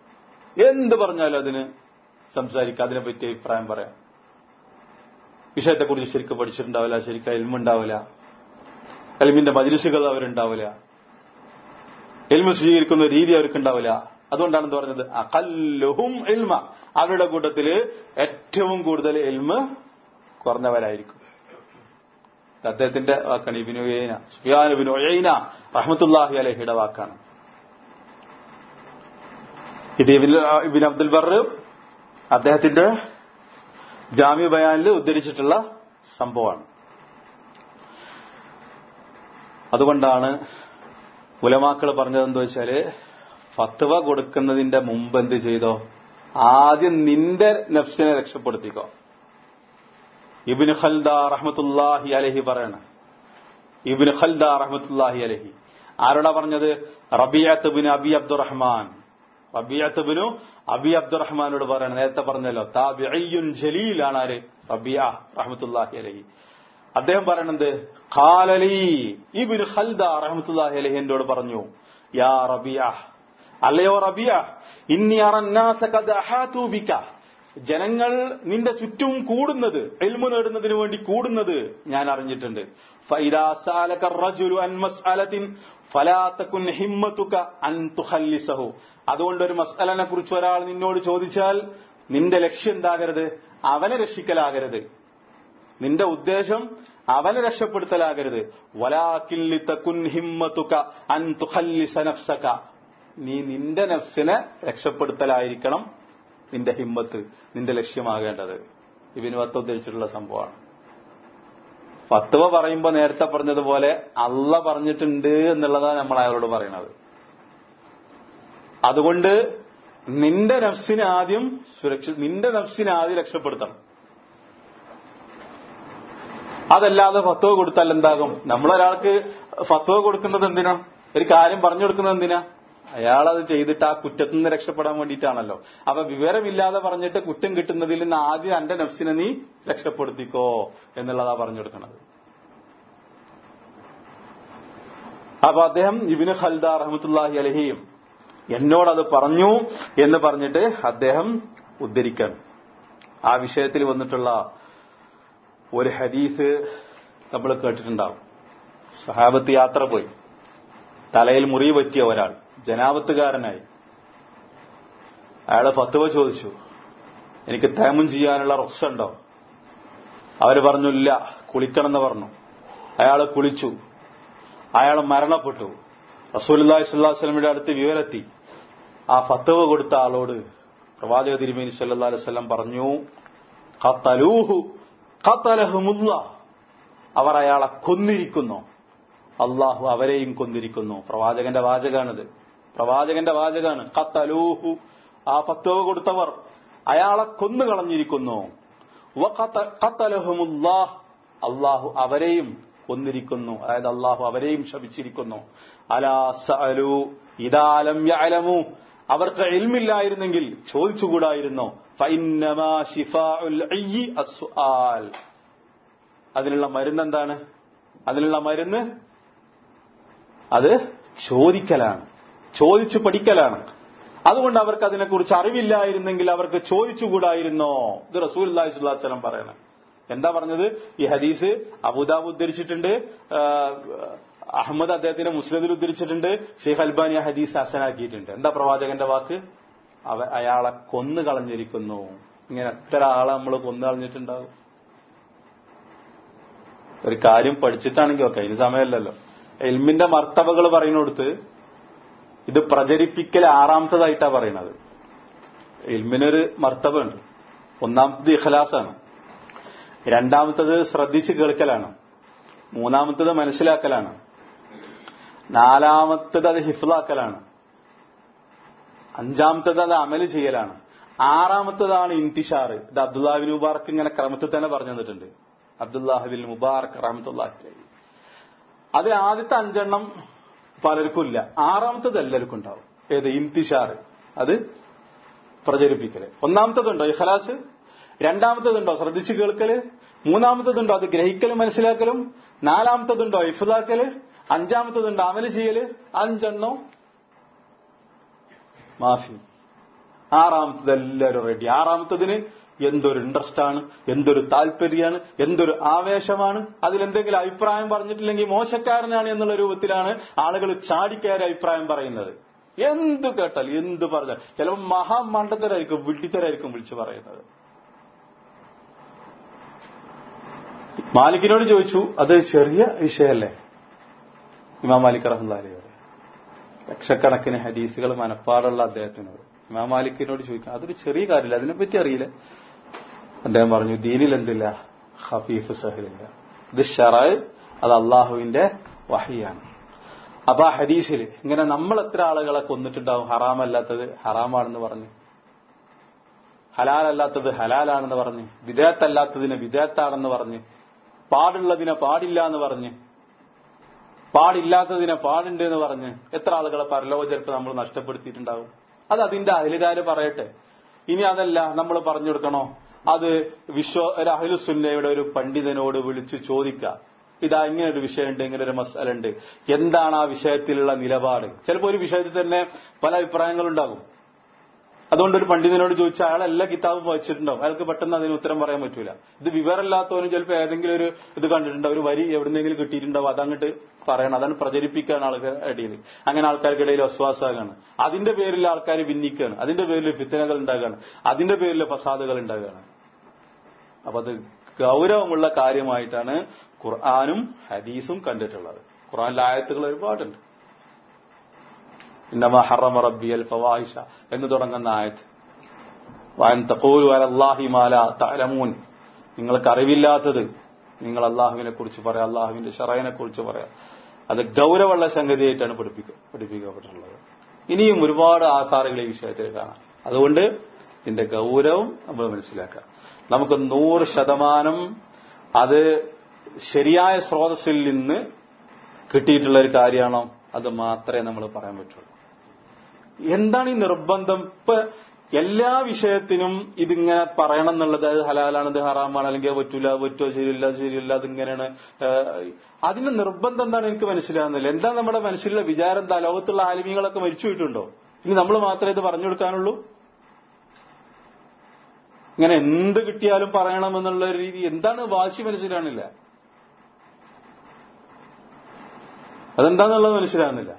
എന്ത് പറഞ്ഞാലും അതിന് സംസാരിക്കാം അതിനെ പറ്റി അഭിപ്രായം പറയാം വിഷയത്തെക്കുറിച്ച് ശരിക്കും പഠിച്ചിട്ടുണ്ടാവില്ല ശരിക്കും എൽമുണ്ടാവില്ല എൽമിന്റെ മജിലിസുകൾ അവരുണ്ടാവില്ല എൽമ സ്വീകരിക്കുന്ന രീതി അവർക്കുണ്ടാവില്ല അതുകൊണ്ടാണ് എന്ത് പറഞ്ഞത് അകല്ലുഹും എൽമ അവരുടെ കൂട്ടത്തില് ഏറ്റവും കൂടുതൽ എൽമ കുറഞ്ഞവരായിരിക്കും ഇത് അദ്ദേഹത്തിന്റെ വാക്കാണ് ഇബിനു ഒയ്ന സുഫിയാൻ ഇബിനു ഒയ്ന റഹ്മത്തുല്ലാഹി അലഹിയുടെ വാക്കാണ് ഇത് ഇബിൻ ഇബിൻ അബ്ദുൽ ബർ അദ്ദേഹത്തിന്റെ ജാമ്യ ബയാനിൽ ഉദ്ധരിച്ചിട്ടുള്ള സംഭവമാണ് അതുകൊണ്ടാണ് ഉലമാക്കൾ പറഞ്ഞത് എന്താ വെച്ചാല് ഫത്വ കൊടുക്കുന്നതിന്റെ മുമ്പ് എന്ത് ചെയ്തോ ആദ്യം നിന്റെ നഫ്സിനെ രക്ഷപ്പെടുത്തിക്കോ ഇബിന് ഖൽദ റഹ്മത്തുല്ലാഹി അലഹി പറയണ ഇബിന് ഖൽദ റഹ്മത്തുല്ലാഹി അലഹി ആരോടാ പറഞ്ഞത് Rabiah bin Abi Abdurrahman Rabiah bin Abi അബ്ദുറഹ്മാനോട് പറയണം നേരത്തെ പറഞ്ഞല്ലോ താബിഅയ്യുൻ ജലീലാണ് ആര് റബിയ റഹ്മത്തുല്ലാഹി അലഹി അദ്ദേഹം പറയണത് ഖാലലി ഇബിന് ഖൽദ റഹ്മത്തുല്ലാഹി അലഹി എന്നോട് പറഞ്ഞു യാ റബിയ അല്ലയോ റബിയ ഇന്നി അറന്നാസ ഖദ് അഹാതു ബിക ജനങ്ങൾ നിന്റെ ചുറ്റും കൂടുന്നത് എൽമു നേടുന്നതിന് വേണ്ടി കൂടുന്നത് ഞാൻ അറിഞ്ഞിട്ടുണ്ട് ഫൈദാ സാലക الرجل عن مسألة فلا تكن همتك أن تخلصه അതുകൊണ്ട് ഒരു മസ്അലനെ കുറിച്ച് ഒരാൾ നിന്നോട് ചോദിച്ചാൽ നിന്റെ ലക്ഷ്യം എന്താകരുത് അവനെ രക്ഷിക്കലാകരുത് നിന്റെ ഉദ്ദേശം അവനെ രക്ഷപ്പെടുത്തലാകരുത് വലാക്കില്ലി തക്കുൻ ഹിമ്മത്തുക അൻ തുഖല്ലിസ നഫ്സക നീ നിന്റെ നഫ്സിനെ രക്ഷപ്പെടുത്തലായിരിക്കണം നിന്റെ ഹിമ്മത്ത് നിന്റെ ലക്ഷ്യമാകേണ്ടത് ഇവന് വത്ത് ഉദ്ദേശിച്ചിട്ടുള്ള സംഭവമാണ് ഫത്വ പറയുമ്പോ നേരത്തെ പറഞ്ഞതുപോലെ അല്ല പറഞ്ഞിട്ടുണ്ട് എന്നുള്ളതാണ് നമ്മൾ അയാളോട് പറയണത് അതുകൊണ്ട് നിന്റെ നഫ്സിനെ ആദ്യം സുരക്ഷ നിന്റെ നഫ്സിനെ ആദ്യം രക്ഷപ്പെടുത്തണം അതല്ലാതെ ഫത്വ കൊടുത്താൽ എന്താകും നമ്മളൊരാൾക്ക് ഫത്വ കൊടുക്കുന്നത് എന്തിനാ ഒരു കാര്യം പറഞ്ഞു കൊടുക്കുന്നത് എന്തിനാ അയാൾ അത് ചെയ്തിട്ട് ആ കുറ്റത്തിൽ നിന്ന് രക്ഷപ്പെടാൻ വേണ്ടിയിട്ടാണല്ലോ അപ്പൊ വിവരമില്ലാതെ പറഞ്ഞിട്ട് കുറ്റം കിട്ടുന്നതിൽ നിന്ന് ആദ്യം എന്റെ നഫ്സിനെ നീ രക്ഷപ്പെടുത്തിക്കോ എന്നുള്ളതാ പറഞ്ഞു കൊടുക്കണത് അപ്പൊ അദ്ദേഹം ഇബിന് ഖൽദ റഹമത്തുല്ലാഹി അലഹിയും എന്നോടത് പറഞ്ഞു എന്ന് പറഞ്ഞിട്ട് അദ്ദേഹം ഉദ്ധരിക്കണം ആ വിഷയത്തിൽ വന്നിട്ടുള്ള ഒരു ഹദീസ് നമ്മൾ കേട്ടിട്ടുണ്ടാവും സഹാബത്ത് യാത്ര പോയി തലയിൽ മുറി പറ്റിയ ഒരാൾ ജനാപത്തുകാരനായി അയാളെ ഫത്തുവ ചോദിച്ചു എനിക്ക് തേമം ചെയ്യാനുള്ള റൊക്സുണ്ടോ അവര് പറഞ്ഞു ഇല്ല കുളിക്കണമെന്ന് പറഞ്ഞു അയാൾ കുളിച്ചു അയാൾ മരണപ്പെട്ടു റസൂലി സ്വല്ലാസ്ലമിയുടെ അടുത്ത് വിവരെത്തി ആ ഫത്തവ കൊടുത്ത ആളോട് പ്രവാചക തിരുമേനി സല്ലാ അലൈവല്ലം പറഞ്ഞു ഖത്തലൂഹു ഖത്തലഹുമുല്ല അവർ അയാളെ കൊന്നിരിക്കുന്നു അള്ളാഹു അവരെയും കൊന്നിരിക്കുന്നു പ്രവാചകന്റെ വാചകാണിത് പ്രവാചകന്റെ വാചകാണ് ഖത്തലൂഹു ആ ഫത്തവ കൊടുത്തവർ അയാളെ കൊന്നു കളഞ്ഞിരിക്കുന്നു ഖത്തലഹുമുല്ലാഹ് അള്ളാഹു അവരെയും കൊന്നിരിക്കുന്നു അതായത് അള്ളാഹു അവരെയും ശപിച്ചിരിക്കുന്നു അലാ സഅലു ഇദാലം യഅലമു അവർക്ക് ഇൽമില്ലായിരുന്നെങ്കിൽ ചോദിച്ചുകൂടായിരുന്നോ ഫൈന്നമാ ഷിഫാഉൽ അയ്യി അസ്സുആൽ അതിനുള്ള മരുന്ന് എന്താണ് അതിനുള്ള മരുന്ന് അത് ചോദിക്കലാണ് ചോദിച്ചു പഠിക്കലാണ് അതുകൊണ്ട് അവർക്ക് അതിനെക്കുറിച്ച് അറിവില്ലായിരുന്നെങ്കിൽ അവർക്ക് ചോദിച്ചുകൂടായിരുന്നോ ഇത് റസൂൽ അള്ളാഹി സ്വലാസ്ലം പറയണം എന്താ പറഞ്ഞത് ഈ ഹദീസ് അബുദാബ് ഉദ്ധരിച്ചിട്ടുണ്ട് അഹമ്മദ് അദ്ദേഹത്തിന്റെ മുസ്ലിദിൽ ഉദ്ധരിച്ചിട്ടുണ്ട് ഷെയ്ഖ് അൽബാനി ആ ഹദീസ് ഹസനാക്കിയിട്ടുണ്ട് എന്താ പ്രവാചകന്റെ വാക്ക് അവ അയാളെ കൊന്നു കളഞ്ഞിരിക്കുന്നു ഇങ്ങനെ എത്ര ആളെ നമ്മൾ കൊന്നു കളഞ്ഞിട്ടുണ്ടാവും ഒരു കാര്യം പഠിച്ചിട്ടാണെങ്കിൽ ഒക്കെ ഇനി സമയമല്ലല്ലോ എൽമിന്റെ മർത്തബകൾ പറയുന്നിടത്ത് ഇത് പ്രചരിപ്പിക്കൽ ആറാമത്തതായിട്ടാ പറയണത് എൽമിനൊരു മർത്തബുണ്ട് ഒന്നാമത്തത് ഇഖലാസാണ് രണ്ടാമത്തത് ശ്രദ്ധിച്ച് കേൾക്കലാണ് മൂന്നാമത്തത് മനസ്സിലാക്കലാണ് നാലാമത്തത് അത് ഹിഫ്ലാക്കലാണ് അഞ്ചാമത്തത് അത് അമല് ചെയ്യലാണ് ആറാമത്തതാണ് ഇന്തിഷാർ ഇത് അബ്ദുല്ലാഹിബിൻ മുബാർക്ക് ഇങ്ങനെ ക്രമത്തിൽ തന്നെ പറഞ്ഞു തന്നിട്ടുണ്ട് അബ്ദുല്ലാഹിബിൻ മുബാർക്ക് റഹമത്തുല്ലാഹി അതിൽ ആദ്യത്തെ അഞ്ചെണ്ണം പലർക്കും ഇല്ല ആറാമത്തത് എല്ലാവർക്കും ഉണ്ടാവും ഏത് ഇന്തിഷാർ അത് പ്രചരിപ്പിക്കല് ഒന്നാമത്തതുണ്ടോ ഇഖലാസ് രണ്ടാമത്തതുണ്ടോ ശ്രദ്ധിച്ചു കേൾക്കല് മൂന്നാമത്തതുണ്ടോ അത് ഗ്രഹിക്കലും മനസ്സിലാക്കലും നാലാമത്തതുണ്ടോ ഇഫ്ലാക്കല് അഞ്ചാമത്തതുണ്ടോ അമല് ചെയ്യല് അഞ്ചെണ്ണം മാഫി ആറാമത്തത് എല്ലാവരും റെഡി ആറാമത്തതിന് എന്തൊരു ഇൻട്രസ്റ്റ് ആണ് എന്തൊരു താല്പര്യമാണ് എന്തൊരു ആവേശമാണ് അതിലെന്തെങ്കിലും അഭിപ്രായം പറഞ്ഞിട്ടില്ലെങ്കിൽ മോശക്കാരനാണ് എന്നുള്ള രൂപത്തിലാണ് ആളുകൾ ചാടിക്കയറി അഭിപ്രായം പറയുന്നത് എന്ത് കേട്ടാൽ എന്ത് പറഞ്ഞാൽ ചിലപ്പോൾ മഹാമണ്ഡത്തരായിരിക്കും വിട്ടിത്തരായിരിക്കും വിളിച്ചു പറയുന്നത് മാലിക്കിനോട് ചോദിച്ചു അത് ചെറിയ വിഷയമല്ലേ ഇമാം മാലിക് റഹ്ലാലിയോട് ലക്ഷക്കണക്കിന് ഹദീസുകൾ മനപ്പാടുള്ള അദ്ദേഹത്തിനോട് ഇമാം മാലിക്കിനോട് ചോദിക്കാം അതൊരു ചെറിയ കാര്യമില്ല അതിനെപ്പറ്റി അറിയില്ല അദ്ദേഹം പറഞ്ഞു ദീനിൽ എന്തില്ല ഹഫീഫ് സഹലില്ല ഇത് ഷറായ് അത് അള്ളാഹുവിന്റെ വഹിയാണ് അപ്പൊ ആ ഹദീസിൽ ഇങ്ങനെ നമ്മൾ എത്ര ആളുകളെ കൊന്നിട്ടുണ്ടാവും ഹറാമല്ലാത്തത് ഹറാമാണെന്ന് പറഞ്ഞു ഹലാലല്ലാത്തത് ഹലാലാണെന്ന് പറഞ്ഞ് വിദേഹത്തല്ലാത്തതിന് വിദേഹത്താണെന്ന് പറഞ്ഞ് പാടുള്ളതിനെ പാടില്ല എന്ന് പറഞ്ഞ് പാടില്ലാത്തതിനെ പാടുണ്ട് എന്ന് പറഞ്ഞ് എത്ര ആളുകളെ പരലോക ചിലപ്പോൾ നമ്മൾ നഷ്ടപ്പെടുത്തിയിട്ടുണ്ടാവും അത് അതിന്റെ അയലുകാര് പറയട്ടെ ഇനി അതല്ല നമ്മൾ പറഞ്ഞു കൊടുക്കണോ അത് വിശ്വ ഒരു അഹ്ലുസുന്നയുടെ ഒരു പണ്ഡിതനോട് വിളിച്ച് ചോദിക്കുക ഇതാ ഇങ്ങനെ ഒരു വിഷയമുണ്ട് ഇങ്ങനെ ഒരു മസാല ഉണ്ട് എന്താണ് ആ വിഷയത്തിലുള്ള നിലപാട് ചിലപ്പോൾ ഒരു വിഷയത്തിൽ തന്നെ പല അഭിപ്രായങ്ങളുണ്ടാകും അതുകൊണ്ട് ഒരു പണ്ഡിതനോട് ചോദിച്ചാൽ അയാൾ എല്ലാ കിതാബും വായിച്ചിട്ടുണ്ടാവും അയാൾക്ക് പെട്ടെന്ന് അതിന് ഉത്തരം പറയാൻ പറ്റൂല ഇത് വിവരമില്ലാത്തവനും ചിലപ്പോൾ ഏതെങ്കിലും ഒരു ഇത് കണ്ടിട്ടുണ്ടാവും ഒരു വരി എവിടെന്നെങ്കിലും കിട്ടിയിട്ടുണ്ടാവും അതങ്ങോട്ട് പറയണം അതാണ് പ്രചരിപ്പിക്കുകയാണ് ആൾക്കാരുടെ ഇടയിൽ അങ്ങനെ ആൾക്കാർക്കിടയിൽ ഒസ്വാസാകാണ് അതിന്റെ പേരിൽ ആൾക്കാർ ഭിന്നിക്കുകയാണ് അതിന്റെ പേരിൽ ഫിത്തനകൾ ഉണ്ടാകുകയാണ് അതിന്റെ പേരിൽ ഫസാദുകൾ ഉണ്ടാകുകയാണ് അപ്പൊ അത് ഗൗരവമുള്ള കാര്യമായിട്ടാണ് ഖുർആാനും ഹദീസും കണ്ടിട്ടുള്ളത് ഖുർആാനിലെ ആയത്തുകൾ ഒരുപാടുണ്ട് ഇന്നമ ഹറമ റബ്ബിയൽ ഫവായിഷ എന്ന് തുടങ്ങുന്ന ആയത്ത് വാൻ തഖൂലു അലല്ലാഹി മാല തഅലമൂൻ നിങ്ങൾക്ക് അറിവില്ലാത്തത് നിങ്ങൾ അള്ളാഹുവിനെ കുറിച്ച് പറയാം അള്ളാഹുവിന്റെ ഷറൈനെ കുറിച്ച് പറയാം അത് ഗൗരവമുള്ള സംഗതിയായിട്ടാണ് പഠിപ്പിക്ക പഠിപ്പിക്കപ്പെട്ടിട്ടുള്ളത് ഇനിയും ഒരുപാട് ആസാറുകൾ ഈ വിഷയത്തിൽ കാണാം അതുകൊണ്ട് ഇതിന്റെ ഗൗരവം നമ്മൾ മനസ്സിലാക്കാം നമുക്ക് നൂറ് ശതമാനം അത് ശരിയായ സ്രോതസ്സിൽ നിന്ന് കിട്ടിയിട്ടുള്ള ഒരു കാര്യമാണോ അത് മാത്രമേ നമ്മൾ പറയാൻ പറ്റുള്ളൂ എന്താണ് ഈ നിർബന്ധം ഇപ്പൊ എല്ലാ വിഷയത്തിനും ഇതിങ്ങനെ പറയണം എന്നുള്ളത് അത് ഹലാലാണ് ഇത് ഹറാമാണ് അല്ലെങ്കിൽ അത് പറ്റൂല അത് പറ്റുമോ ശരിയില്ല അത് ശരിയില്ല അതിങ്ങനെയാണ് ഏഹ്, അതിന് നിർബന്ധം എന്താണ് എനിക്ക് മനസ്സിലാകുന്നില്ല എന്താ നമ്മുടെ മനസ്സിലുള്ള വിചാരം എന്താ ലോകത്തുള്ള ആലിമീങ്ങളൊക്കെ മരിച്ചു പോയിട്ടുണ്ടോ ഇനി നമ്മൾ മാത്രമേ ഇത് പറഞ്ഞു കൊടുക്കാനുള്ളൂ ഇങ്ങനെ എന്ത് കിട്ടിയാലും പറയണമെന്നുള്ള ഒരു രീതി എന്താണ് വാശി മനസ്സിലാകുന്നില്ല അതെന്താന്നുള്ളത് മനസ്സിലാകുന്നില്ല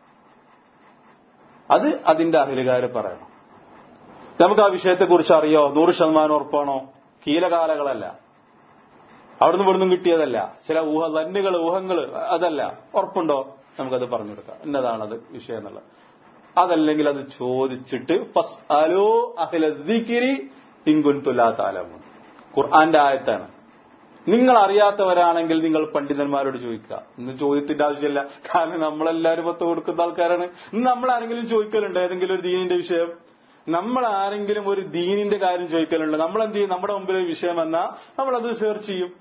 അത് അതിന്റെ അഹിലുകാര് പറയണം നമുക്ക് ആ വിഷയത്തെക്കുറിച്ച് അറിയോ നൂറ് ശതമാനം ഉറപ്പാണോ കീലകാലകളല്ല അവിടുന്ന് ഇവിടുന്നും കിട്ടിയതല്ല ചില ഊഹ തന്നുകൾ ഊഹങ്ങൾ അതല്ല ഉറപ്പുണ്ടോ നമുക്കത് പറഞ്ഞു കൊടുക്കാം എന്നതാണത് വിഷയം എന്നുള്ളത് അതല്ലെങ്കിൽ അത് ചോദിച്ചിട്ട് ഫസ് അലോ അഹിലി ഇൻകുൻതുല്ലാത്താലമു ഖുർആന്റെ ആയത്താണ് നിങ്ങൾ അറിയാത്തവരാണെങ്കിൽ നിങ്ങൾ പണ്ഡിതന്മാരോട് ചോദിക്കുക ഇന്ന് ചോദ്യത്തിന്റെ ആവശ്യമില്ല കാരണം നമ്മളെല്ലാവരും പത്ത് കൊടുക്കുന്ന ആൾക്കാരാണ് ഇന്ന് നമ്മൾ ആരെങ്കിലും ചോദിക്കലുണ്ട് ഏതെങ്കിലും ഒരു ദീനിന്റെ വിഷയം നമ്മൾ ആരെങ്കിലും ഒരു ദീനിന്റെ കാര്യം ചോദിക്കലുണ്ട് നമ്മൾ എന്ത് ചെയ്യും നമ്മുടെ മുമ്പിൽ ഒരു വിഷയം വന്നാൽ നമ്മളത് സെർച്ച് ചെയ്യും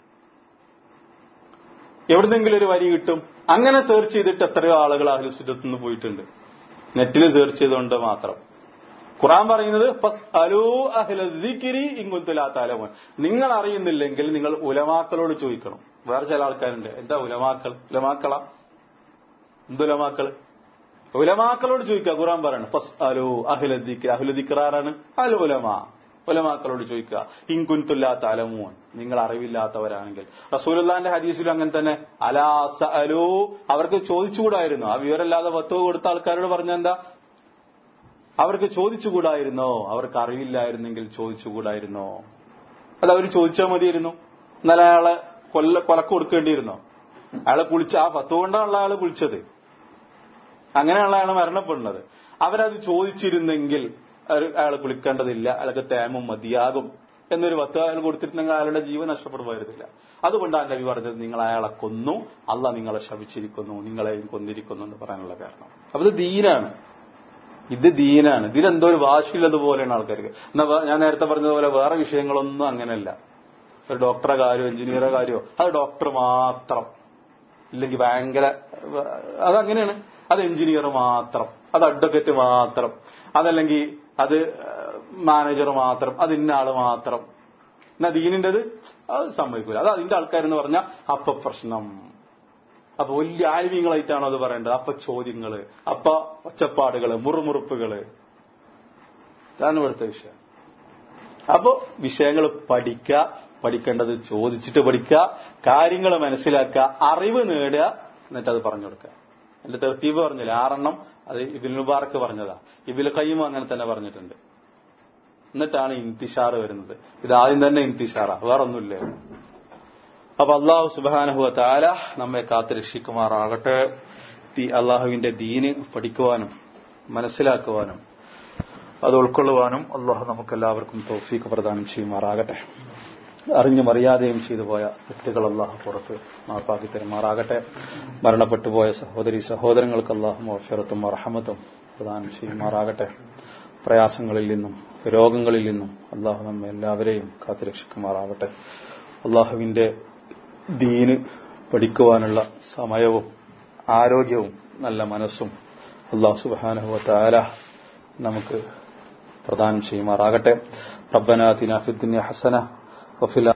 എവിടുന്നെങ്കിലും ഒരു വരി കിട്ടും അങ്ങനെ സെർച്ച് ചെയ്തിട്ട് എത്രയോ ആളുകൾ അഹ്ലുസുദ്ധത്ത് നിന്ന് പോയിട്ടുണ്ട് നെറ്റിൽ സെർച്ച് ചെയ്തുകൊണ്ട് മാത്രം ഖുറാൻ പറയുന്നത് ഫസ്അലൂ അഹ്ല ദിക്രി ഇൻ കുൻതും ലാ തഅലമൂൻ. നിങ്ങൾ അറിയുന്നില്ലെങ്കിൽ നിങ്ങൾ ഉലമാക്കളോട് ചോദിക്കണം വേറെ ചില ആൾക്കാരുണ്ട് എന്താ ഉലമാക്കൾ ഉലമാക്കളാ എന്തുലമാക്കള് ഉലമാക്കളോട് ചോദിക്കുക ഖുറാൻ പറയണം ഫസ് അലു അഹ്ല ദിക്ര അഹ്ല ദിക്ര ആരാണ് അൽ ഉലമാ ഉലമാക്കളോട് ചോദിക്കുക ഇൻകുൻതുല്ലാ തലമൂൻ നിങ്ങൾ അറിവില്ലാത്തവരാണെങ്കിൽ റസൂലുള്ളാന്റെ ഹദീസിലും അങ്ങനെ തന്നെ അലാ സഅലു അവർക്ക് ചോദിച്ചുകൂടായിരുന്നു ആ വിവരമില്ലാതെ വത്തുവ കൊടുത്ത ആൾക്കാരോട് പറഞ്ഞ എന്താ അവർക്ക് ചോദിച്ചുകൂടായിരുന്നോ അവർക്ക് അറിവില്ലായിരുന്നെങ്കിൽ ചോദിച്ചുകൂടായിരുന്നോ അത് അവർ ചോദിച്ചാൽ മതിയായിരുന്നു എന്നാൽ അയാളെ കൊല്ല കൊലക്ക് കൊടുക്കേണ്ടിയിരുന്നോ അയാളെ കുളിച്ച ആ പത്ത് കൊണ്ടാണല്ലോ അയാളെ കുളിച്ചത് അങ്ങനെയുള്ള അയാൾ മരണപ്പെടുന്നത് അവരത് ചോദിച്ചിരുന്നെങ്കിൽ അയാൾ കുളിക്കേണ്ടതില്ല അയാൾക്ക് തേമം മതിയാകും എന്നൊരു വത്ത് അയാൾ കൊടുത്തിരുന്നെങ്കിൽ അയാളുടെ ജീവൻ നഷ്ടപ്പെടുമായിരുന്നില്ല അതുകൊണ്ടാണ് നബി പറഞ്ഞത് നിങ്ങൾ അയാളെ കൊന്നു അല്ല നിങ്ങളെ ശപിച്ചിരിക്കുന്നു നിങ്ങളെയും കൊന്നിരിക്കുന്നു എന്ന് പറയാനുള്ള കാരണം അപ്പൊ ഇത് ദീനാണ് ഇത് ദീനാണ് ഇതിലെന്തോ ഒരു വാശിയുള്ളതുപോലെയാണ് ആൾക്കാർക്ക് എന്നാ വേ- ഞാൻ നേരത്തെ പറഞ്ഞതുപോലെ വേറെ വിഷയങ്ങളൊന്നും അങ്ങനെയല്ല ഒരു ഡോക്ടറെ കാര്യമോ എഞ്ചിനീയറെ കാര്യമോ അത് ഡോക്ടർ മാത്രം ഇല്ലെങ്കിൽ ഭയങ്കര അതങ്ങനെയാണ് അത് എഞ്ചിനീയർ മാത്രം അത് അഡ്വക്കേറ്റ് മാത്രം അതല്ലെങ്കിൽ അത് മാനേജർ മാത്രം അത് ഇന്ന ആള് മാത്രം എന്നാ ദീനിന്റേത് അത് സമ്മതിക്കൂല അത് അതിന്റെ ആൾക്കാരെന്ന് പറഞ്ഞാൽ അപ്പ പ്രശ്നം അപ്പൊ വലിയ ആൽമീങ്ങളായിട്ടാണോ അത് പറയേണ്ടത് അപ്പൊ ചോദ്യങ്ങള് അപ്പൊ ഒച്ചപ്പാടുകള് മുറുമുറുപ്പുകള് ഇതാണ് ഇവിടുത്തെ വിഷയം അപ്പോ വിഷയങ്ങൾ പഠിക്കുക പഠിക്കേണ്ടത് ചോദിച്ചിട്ട് പഠിക്കുക കാര്യങ്ങൾ മനസ്സിലാക്കുക അറിവ് നേടുക എന്നിട്ട് അത് പറഞ്ഞു കൊടുക്കുക എന്റെ തെർത്തീബ് പറഞ്ഞില്ല ആറെണ്ണം അത് ഇബിൽ മുബാർക്ക് പറഞ്ഞതാ ഇബിൽ കയ്യും അങ്ങനെ തന്നെ പറഞ്ഞിട്ടുണ്ട് എന്നിട്ടാണ് ഇന്തിഷാർ വരുന്നത് ഇത് ആദ്യം തന്നെ ഇന്തിഷാറാ വേറൊന്നുമില്ല അപ്പൊ അള്ളാഹു സുബാനഹുവ താല നമ്മെ കാത്ത് രക്ഷിക്കുമാറാകട്ടെ ദീ- അള്ളാഹുവിന്റെ ദീന് പഠിക്കുവാനും മനസ്സിലാക്കുവാനും അത് ഉൾക്കൊള്ളുവാനും അള്ളാഹു നമുക്കെല്ലാവർക്കും തൗഫീക്ക് പ്രദാനം ചെയ്യുമാറാകട്ടെ അറിഞ്ഞും അറിയാതെയും ചെയ്തു പോയ തെറ്റുകൾ അള്ളാഹു പുറത്ത് മാപ്പാക്കി തരുമാറാകട്ടെ മരണപ്പെട്ടു പോയ സഹോദരി സഹോദരങ്ങൾക്ക് അള്ളാഹു മഫിറത്തും അർഹമത്തും പ്രദാനം ചെയ്യുമാറാകട്ടെ പ്രയാസങ്ങളിൽ നിന്നും രോഗങ്ങളിൽ നിന്നും അള്ളാഹു നമ്മെ എല്ലാവരെയും കാത്തുരക്ഷിക്കുമാറാകട്ടെ അള്ളാഹുവിന്റെ ദീന് പഠിക്കുവാനുള്ള സമയവും ആരോഗ്യവും നല്ല മനസ്സും അള്ളാഹു സുബാനഹുവ താല നമുക്ക് പ്രദാനം ചെയ്യുമാറാകട്ടെ റബ്ബന തിന ഫിദ്ദുനിയ ഹസന വഫിൽ